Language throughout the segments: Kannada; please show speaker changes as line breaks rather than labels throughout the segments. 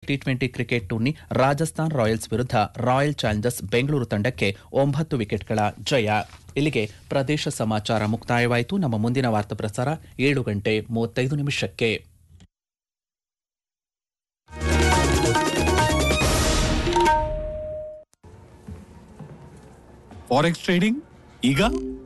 T twenty cricket tourney Rajasthan Royals ವಿರುದ್ಧ ರಾಯಲ್ ಚಾಲೆಂಜರ್ಸ್ ಬೆಂಗಳೂರು ತಂಡಕ್ಕೆ ಒಂಬತ್ತು ವಿಕೆಟ್ಗಳ ಜಯ ಇಲ್ಲಿಗೆ ಪ್ರದೇಶ ಸಮಾಚಾರ ಮುಕ್ತಾಯವಾಯಿತು ನಮ್ಮ ಮುಂದಿನ ವಾರ್ತಾ ಪ್ರಸಾರ ಏಳು ಗಂಟೆ ಮೂವತ್ತೈದು ನಿಮಿಷಕ್ಕೆ
ಫಾರೆಕ್ಸ್ ಟ್ರೇಡಿಂಗ್ ಈಗ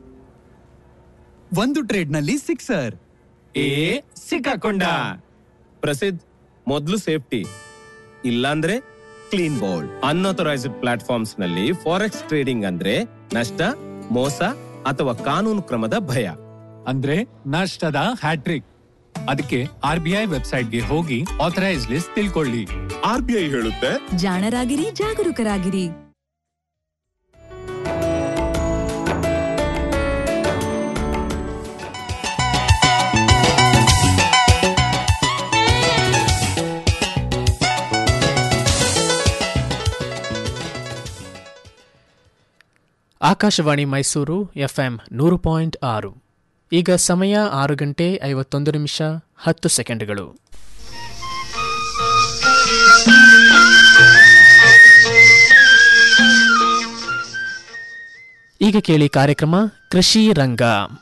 ಒಂದು ಟ್ರೇಡ್ ನಲ್ಲಿ ಸಿಕ್ಸರ್
ಏ ಸಿಕ್ಕಾಕೊಂಡ
ಪ್ರಸಿದ್ಧ ಮೊದಲು ಸೇಫ್ಟಿ ಇಲ್ಲಾಂದ್ರೆ ಕ್ಲೀನ್ ಬೋಲ್ಡ್ ಅನ್ಅಥರೈಸ್ಡ್ ಪ್ಲಾಟ್ಫಾರ್ಮ್ಸ್ ನಲ್ಲಿ ಫಾರೆಕ್ಸ್ ಟ್ರೇಡಿಂಗ್ ಅಂದ್ರೆ ನಷ್ಟ ಮೋಸ ಅಥವಾ ಕಾನೂನು ಕ್ರಮದ ಭಯ
ಅಂದ್ರೆ ನಷ್ಟದ ಹ್ಯಾಟ್ರಿಕ್ ಅದಕ್ಕೆ ಆರ್ ಬಿ ಐ ವೆಬ್ಸೈಟ್ಗೆ ಹೋಗಿ ಆಥರೈಸ್ ಲಿಸ್ಟ್ ತಿಳ್ಕೊಳ್ಳಿ
ಆರ್ ಬಿ ಐ ಹೇಳುತ್ತೆ
ಜಾಣರಾಗಿರಿ ಜಾಗರೂಕರಾಗಿರಿ
ಆಕಾಶವಾಣಿ ಮೈಸೂರು ಎಫ್ಎಂ ನೂರು ಪಾಯಿಂಟ್ ಆರು ಈಗ ಸಮಯ ಆರು ಗಂಟೆ ಐವತ್ತೊಂದು ನಿಮಿಷ ಹತ್ತು ಸೆಕೆಂಡ್ಗಳು ಈಗ ಕೇಳಿ ಕಾರ್ಯಕ್ರಮ ಕೃಷಿ ರಂಗ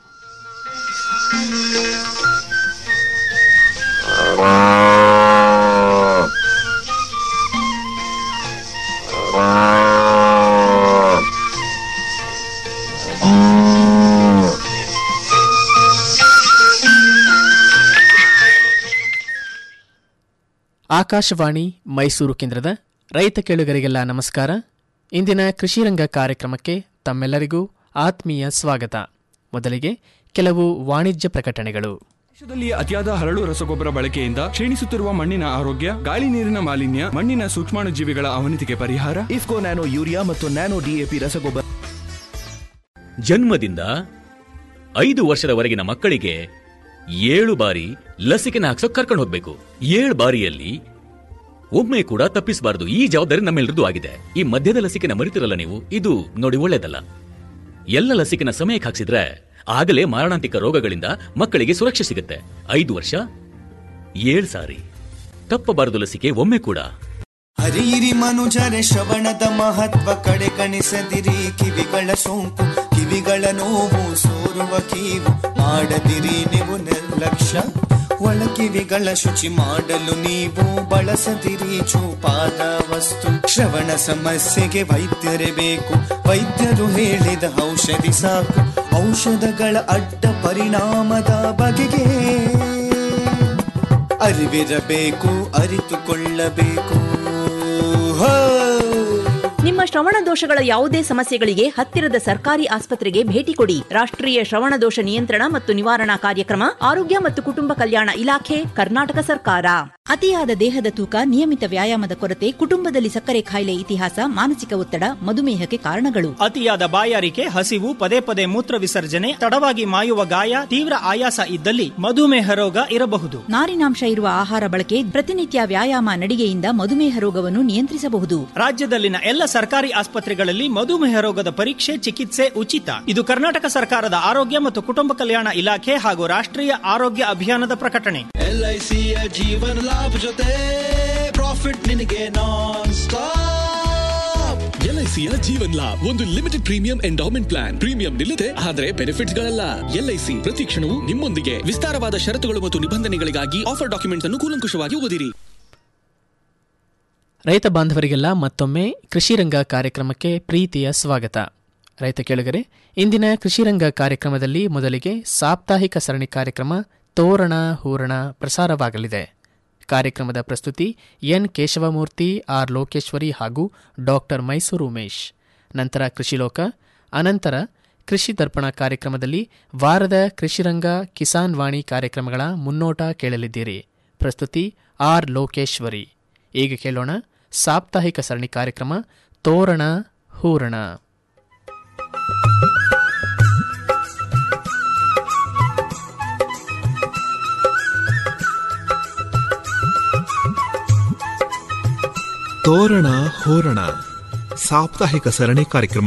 ಆಕಾಶವಾಣಿ ಮೈಸೂರು ಕೇಂದ್ರದ ರೈತ ಕೇಳುಗರಿಗೆಲ್ಲ ನಮಸ್ಕಾರ ಇಂದಿನ ಕೃಷಿ ರಂಗ ಕಾರ್ಯಕ್ರಮಕ್ಕೆ ತಮ್ಮೆಲ್ಲರಿಗೂ ಆತ್ಮೀಯ ಸ್ವಾಗತ ಮೊದಲಿಗೆ ಕೆಲವು ವಾಣಿಜ್ಯ ಪ್ರಕಟಣೆಗಳು
ದೇಶದಲ್ಲಿ ಅತಿಯಾದ ಹರಳು ರಸಗೊಬ್ಬರ ಬಳಕೆಯಿಂದ ಕ್ಷೀಣಿಸುತ್ತಿರುವ ಮಣ್ಣಿನ ಆರೋಗ್ಯ ಗಾಳಿ ನೀರಿನ ಮಾಲಿನ್ಯ ಮಣ್ಣಿನ ಸೂಕ್ಷ್ಮಾಣುಜೀವಿಗಳ ಅವನತಿಗೆ ಪರಿಹಾರ
ಇಫ್ಕೋ ನ್ಯಾನೋ ಯೂರಿಯಾ ಮತ್ತು ನ್ಯಾನೋ ಡಿಎಪಿ ರಸಗೊಬ್ಬರ
ಜನ್ಮದಿಂದ ಐದು ವರ್ಷದವರೆಗಿನ ಮಕ್ಕಳಿಗೆ ಏಳು ಬಾರಿ ಲಸಿಕೆನ ಹಾಕ್ಸೋಕ್ ಕರ್ಕೊಂಡು ಹೋಗ್ಬೇಕು ಏಳು ಬಾರಿಯಲ್ಲಿ ಒಮ್ಮೆ ಕೂಡ ತಪ್ಪಿಸಬಾರದು ಈ ಜವಾಬ್ದಾರಿ ನಮ್ಮೆಲ್ಲರದ್ದು ಆಗಿದೆ ಈ ಮಧ್ಯದ ಲಸಿಕೆನ ಮರಿತಿರಲ್ಲ ನೀವು ಇದು ನೋಡಿ ಒಳ್ಳೇದಲ್ಲ ಎಲ್ಲ ಲಸಿಕೆನ ಸಮಯಕ್ಕೆ ಹಾಕ್ಸಿದ್ರೆ ಆಗಲೇ ಮಾರಣಾಂತಿಕ ರೋಗಗಳಿಂದ ಮಕ್ಕಳಿಗೆ ಸುರಕ್ಷೆ ಸಿಗುತ್ತೆ ಐದು ವರ್ಷ ಏಳು ಸಾರಿ ತಪ್ಪಬಾರದು ಲಸಿಕೆ ಒಮ್ಮೆ ಕೂಡ
ಹರಿಯಿರಿ ಮನುಜರೆ ಶ್ರವಣದ ಮಹತ್ವ ಕಡೆ ಕಣಿಸದಿರಿ ಕಿವಿಗಳ ಸೋಂಕು ಕಿವಿಗಳ ನೋವು ಸೋರುವ ಕೀವು ಮಾಡದಿರಿ ನೀವು ನಿರ್ಲಕ್ಷ್ಯ ಒಳ ಕಿವಿಗಳ ಶುಚಿ ಮಾಡಲು ನೀವು ಬಳಸದಿರಿ ಚೂಪಾದ ವಸ್ತು ಶ್ರವಣ ಸಮಸ್ಯೆಗೆ ವೈದ್ಯರೇ ಬೇಕು ವೈದ್ಯರು ಹೇಳಿದ ಔಷಧಿ ಸಾಕು ಔಷಧಗಳ ಅಡ್ಡ ಪರಿಣಾಮದ ಬಗೆಗೆ ಅರಿವಿರಬೇಕು ಅರಿತುಕೊಳ್ಳಬೇಕು ಹೋ
ನಿಮ್ಮ ಶ್ರವಣ ದೋಷಗಳ ಯಾವುದೇ ಸಮಸ್ಯೆಗಳಿಗೆ ಹತ್ತಿರದ ಸರ್ಕಾರಿ ಆಸ್ಪತ್ರೆಗೆ ಭೇಟಿ ಕೊಡಿ ರಾಷ್ಟ್ರೀಯ ಶ್ರವಣ ದೋಷ ನಿಯಂತ್ರಣ ಮತ್ತು ನಿವಾರಣಾ ಕಾರ್ಯಕ್ರಮ ಆರೋಗ್ಯ ಮತ್ತು ಕುಟುಂಬ ಕಲ್ಯಾಣ ಇಲಾಖೆ ಕರ್ನಾಟಕ ಸರ್ಕಾರ ಅತಿಯಾದ ದೇಹದ ತೂಕ ನಿಯಮಿತ ವ್ಯಾಯಾಮದ ಕೊರತೆ ಕುಟುಂಬದಲ್ಲಿ ಸಕ್ಕರೆ ಕಾಯಿಲೆ ಇತಿಹಾಸ ಮಾನಸಿಕ ಒತ್ತಡ ಮಧುಮೇಹಕ್ಕೆ ಕಾರಣಗಳು
ಅತಿಯಾದ ಬಾಯಾರಿಕೆ ಹಸಿವು ಪದೇ ಪದೇ ಮೂತ್ರ ವಿಸರ್ಜನೆ ತಡವಾಗಿ ಮಾಯುವ ಗಾಯ ತೀವ್ರ ಆಯಾಸ ಇದ್ದಲ್ಲಿ ಮಧುಮೇಹ ರೋಗ ಇರಬಹುದು
ನಾರಿನಾಂಶ ಇರುವ ಆಹಾರ ಬಳಕೆ ಪ್ರತಿನಿತ್ಯ ವ್ಯಾಯಾಮ ನಡಿಗೆಯಿಂದ ಮಧುಮೇಹ ರೋಗವನ್ನು ನಿಯಂತ್ರಿಸಬಹುದು
ರಾಜ್ಯದಲ್ಲಿನ ಎಲ್ಲ ಸರ್ಕಾರಿ ಆಸ್ಪತ್ರೆಗಳಲ್ಲಿ ಮಧುಮೇಹ ರೋಗದ ಪರೀಕ್ಷೆ ಚಿಕಿತ್ಸೆ ಉಚಿತ ಇದು ಕರ್ನಾಟಕ ಸರ್ಕಾರದ ಆರೋಗ್ಯ ಮತ್ತು ಕುಟುಂಬ ಕಲ್ಯಾಣ ಇಲಾಖೆ ಹಾಗೂ ರಾಷ್ಟ್ರೀಯ ಆರೋಗ್ಯ ಅಭಿಯಾನದ ಪ್ರಕಟಣೆ
ಎಲ್ಐಸಿಯ ಜೀವನ ಲಾಭ ಜೊತೆ ಪ್ರಾಫಿಟ್ ನಿನಗೆ ನಾನ್ ಸ್ಟಾಪ್
ಎಲ್ಐಸಿಯ ಜೀವನ್ ಲಾಭ್ ಒಂದು limited premium endowment plan premium ನಿಲ್ಲದೆ ಆದರೆ ಬೆನಿಫಿಟ್ಸ್ ಗಳಲ್ಲ ಎಲ್ಐಸಿ ಪ್ರತಿ ಕ್ಷಣವೂ ನಿಮ್ಮೊಂದಿಗೆ ವಿಸ್ತಾರವಾದ ಷರತ್ತುಗಳು ಮತ್ತು ನಿಬಂಧನೆಗಳಿಗಾಗಿ ಆಫರ್ ಡಾಕ್ಯುಮೆಂಟ್ಸ್ ಅನ್ನು ಕೂಲಂಕುಷವಾಗಿ ಓದಿರಿ
ರೈತ ಬಾಂಧವರಿಗೆಲ್ಲ ಮತ್ತೊಮ್ಮೆ ಕೃಷಿ ರಂಗ ಕಾರ್ಯಕ್ರಮಕ್ಕೆ ಪ್ರೀತಿಯ ಸ್ವಾಗತ ರೈತ ಕೇಳುಗರೆ ಇಂದಿನ ಕೃಷಿ ರಂಗ ಕಾರ್ಯಕ್ರಮದಲ್ಲಿ ಮೊದಲಿಗೆ ಸಾಪ್ತಾಹಿಕ ಸರಣಿ ಕಾರ್ಯಕ್ರಮ ತೋರಣ ಹೂರಣ ಪ್ರಸಾರವಾಗಲಿದೆ ಕಾರ್ಯಕ್ರಮದ ಪ್ರಸ್ತುತಿ ಎನ್ ಕೇಶವಮೂರ್ತಿ ಆರ್ ಲೋಕೇಶ್ವರಿ ಹಾಗೂ ಡಾಕ್ಟರ್ ಮೈಸೂರು ಉಮೇಶ್ ನಂತರ ಕೃಷಿಲೋಕ ಅನಂತರ ಕೃಷಿ ದರ್ಪಣ ಕಾರ್ಯಕ್ರಮದಲ್ಲಿ ವಾರದ ಕೃಷಿರಂಗ ಕಿಸಾನ್ ವಾಣಿ ಕಾರ್ಯಕ್ರಮಗಳ ಮುನ್ನೋಟ ಕೇಳಲಿದ್ದೀರಿ ಪ್ರಸ್ತುತಿ ಆರ್ ಲೋಕೇಶ್ವರಿ ಈಗ ಕೇಳೋಣ ಸಾಪ್ತಾಹಿಕ ಸರಣಿ ಕಾರ್ಯಕ್ರಮ ತೋರಣ ಹೂರಣ
ತೋರಣ ಹೋರಣ ಸಾಪ್ತಾಹಿಕ ಸರಣಿ ಕಾರ್ಯಕ್ರಮ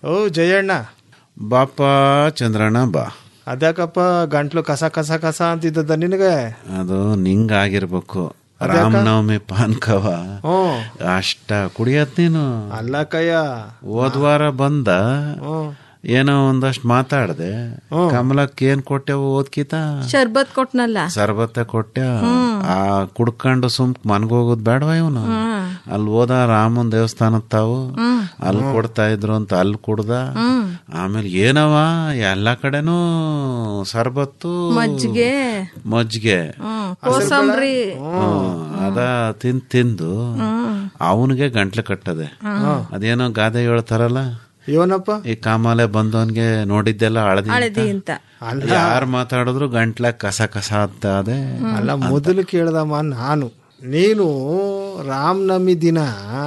ಓ ಜಯಣ್ಣ
ಬಾಪ ಚಂದ್ರಣ್ಣ ಬಾ
ಅದ್ಯಾಕಪ್ಪ ಗಂಟ್ಲು ಕಸ ಕಸ ಕಸ ಅಂತಿದ್ದದ ನಿನಗೆ
ಅದು ನಿಂಗಾಗಿರ್ಬೇಕು ರಾಮನವಮಿ ಪಾನ್ಕವ
ಹ್ಮ್
ಅಷ್ಟ ಕುಡಿಯತ್ ನೀನು
ಅಲ್ಲ ಕಯ್ಯ
ಹೋದ್ವಾರ ಬಂದ
ಹ್ಮ್
ಏನೋ ಒಂದಷ್ಟು ಮಾತಾಡ್ದೆ ಕಮಲಕ್ಕೆ ಏನ್ ಕೊಟ್ಟೆವು ಓದ್ಕಿತ
ಶರ್ಬತ್ ಕೊಟ್ನಲ್ಲ
ಸರ್ಬತ್ತ ಕೊಟ್ಟೆ ಆ ಕುಡ್ಕೊಂಡು ಸುಮ್ ಮನ್ಗೋಗೋದ್ ಬೇಡವಾ ಇವನು ಅಲ್ಲಿ ಹೋದ ರಾಮನ್ ದೇವಸ್ಥಾನದ ತಾವು ಅಲ್ಲಿ ಕೊಡ್ತಾ ಇದ್ರು ಅಂತ ಅಲ್ಲಿ ಕುಡ್ದ ಆಮೇಲೆ ಏನವ ಎಲ್ಲಾ ಕಡೆನೂ ಸರ್ಬತ್ತು
ಮಜ್ಜಿಗೆ
ಮಜ್ಜಿಗೆ
ಹ್ಮ್ ಕೋಸಂಬರಿ
ಹ್ಮ್, ಅದ ತಿಂದ್ ತಿಂದು ಅವನಿಗೆ ಗಂಟ್ಲು ಕಟ್ಟದೆ ಅದೇನೋ ಗಾದೆ ಹೇಳ್ತಾರಲ್ಲ
ಇವನಪ್ಪ
ಈ ಕಾಮಾಲೆ ಬಂದವನ್ಗೆ ನೋಡಿದ್ದೆಲ್ಲ ಹಳದಿ
ಹಳದಿ ಅಂತ
ಯಾರು ಮಾತಾಡಿದ್ರು ಗಂಟ್ಲ ಕಸ ಕಸ ಅಂತ ಅದೇ
ಅಲ್ಲ ಮೊದಲು ಕೇಳ್ದಮ್ಮ ನಾನು ನೀನು ರಾಮನವಮಿ ದಿನ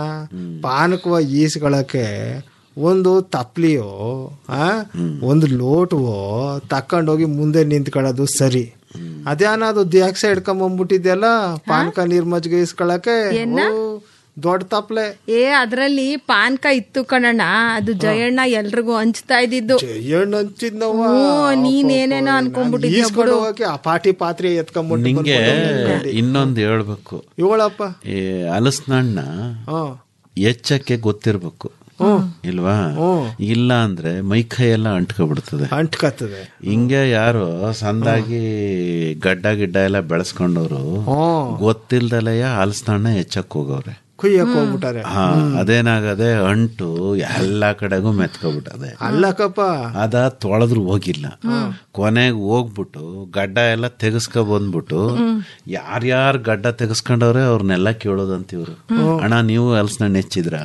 ಪಾನಕವ ಈಸ್ಕೊಳಕ್ಕೆ ಒಂದು ತಪ್ಲಿಯೋ ಆ ಒಂದು ಲೋಟವೋ ತಕೊಂಡೋಗಿ ಮುಂದೆ ನಿಂತ್ಕೊಳ್ಳೋದು ಸರಿ ಅದ್ಯಾನದು ದ್ಯಾಕ್ಸ ಹಿಡ್ಕೊಂಬಂದ್ಬಿಟ್ಟಿದ್ಯಲ್ಲ ಪಾನಕ ನೀರ್ ಮಜ್ಜಿಗೆ ಇಸ್ಕೊಳಕ್ಕೆ ಓ, ದೊಡ್ಡ ತಪ್ಲೆ
ಏ ಅದ್ರಲ್ಲಿ ಪಾನ್ಕ ಇತ್ತು ಕಣಣ್ಣ ಅದು ಜಯಣ್ಣ ಎಲ್ರಿಗೂ ಹಂಚ್ತಾ ಇದ್ದಿದ್ದು
ಜಯಣ್ಣ ಹಂಚಿದ್ನವ್ವ
ಹ್ಮ್, ನೀನೇನೇನೋ ಅನ್ಕೊಂಡ್ಬಿಟ್ಟಿದ್ಯ
ಈಸ್ಕೊಂಡು ಹೋಗಕ್ಕೆ ಆ ಪಾಟಿ ಪಾತ್ರೆ ಎತ್ಕೊಂಡ್ಬಿಟ್ಟು
ನಿಂಗೆ ಇನ್ನೊಂದು ಹೇಳ್ಬೇಕು
ಇವಳಪ್ಪ
ಈ ಹಲಸ್ನಣ್ಣ
ಹಾ
ಎಚ್ಚಕ್ಕೆ ಗೊತ್ತಿರ್ಬೇಕು ಇಲ್ವಾ ಇಲ್ಲ ಅಂದ್ರೆ ಮೈಕೈ ಎಲ್ಲ ಅಂಟ್ಕೊಬಿಡ್ತದೆ
ಅಂಟ್ಕತ್ತದೆ
ಹಿಂಗೆ ಯಾರು ಸಂದಾಗಿ ಗಡ್ಡ ಗಿಡ್ಡ ಎಲ್ಲ ಬೆಳೆಸ್ಕೊಂಡವ್ರು ಗೊತ್ತಿಲ್ದಲೆಯ ಹಲಸ್ನಣ್ಣ ಹೆಚ್ಚಕ್ ಹೋಗವ್ರೆ
ಕುಯ್ಯಕ್ ಹೋಗ್ಬಿಟ್ಟಾರೆ
ಹಾ ಅದೇನಾಗದೆ ಅಂಟು ಎಲ್ಲಾ ಕಡೆಗೂ ಮೆತ್ಕೊಬಿಟ್ಟದೆ
ಅಲ್ಲಕ್ಕಪ್ಪ
ಅದ ತೊಳೆದ್ರು ಹೋಗಿಲ್ಲ ಕೊನೆಗೆ ಹೋಗ್ಬಿಟ್ಟು ಗಡ್ಡ ಎಲ್ಲ ತೆಗೆಸ್ಕೊ ಬಂದ್ಬಿಟ್ಟು ಯಾರ್ಯಾರು ಗಡ್ಡ ತೆಗೆಸ್ಕೊಂಡವ್ರೆ ಅವ್ರನ್ನೆಲ್ಲ ಕೇಳೋದಂತ ಇವ್ರು ಅಣ್ಣ ನೀವು ಹಲಸಿನಣ್ಣು ಹೆಚ್ಚಿದ್ರ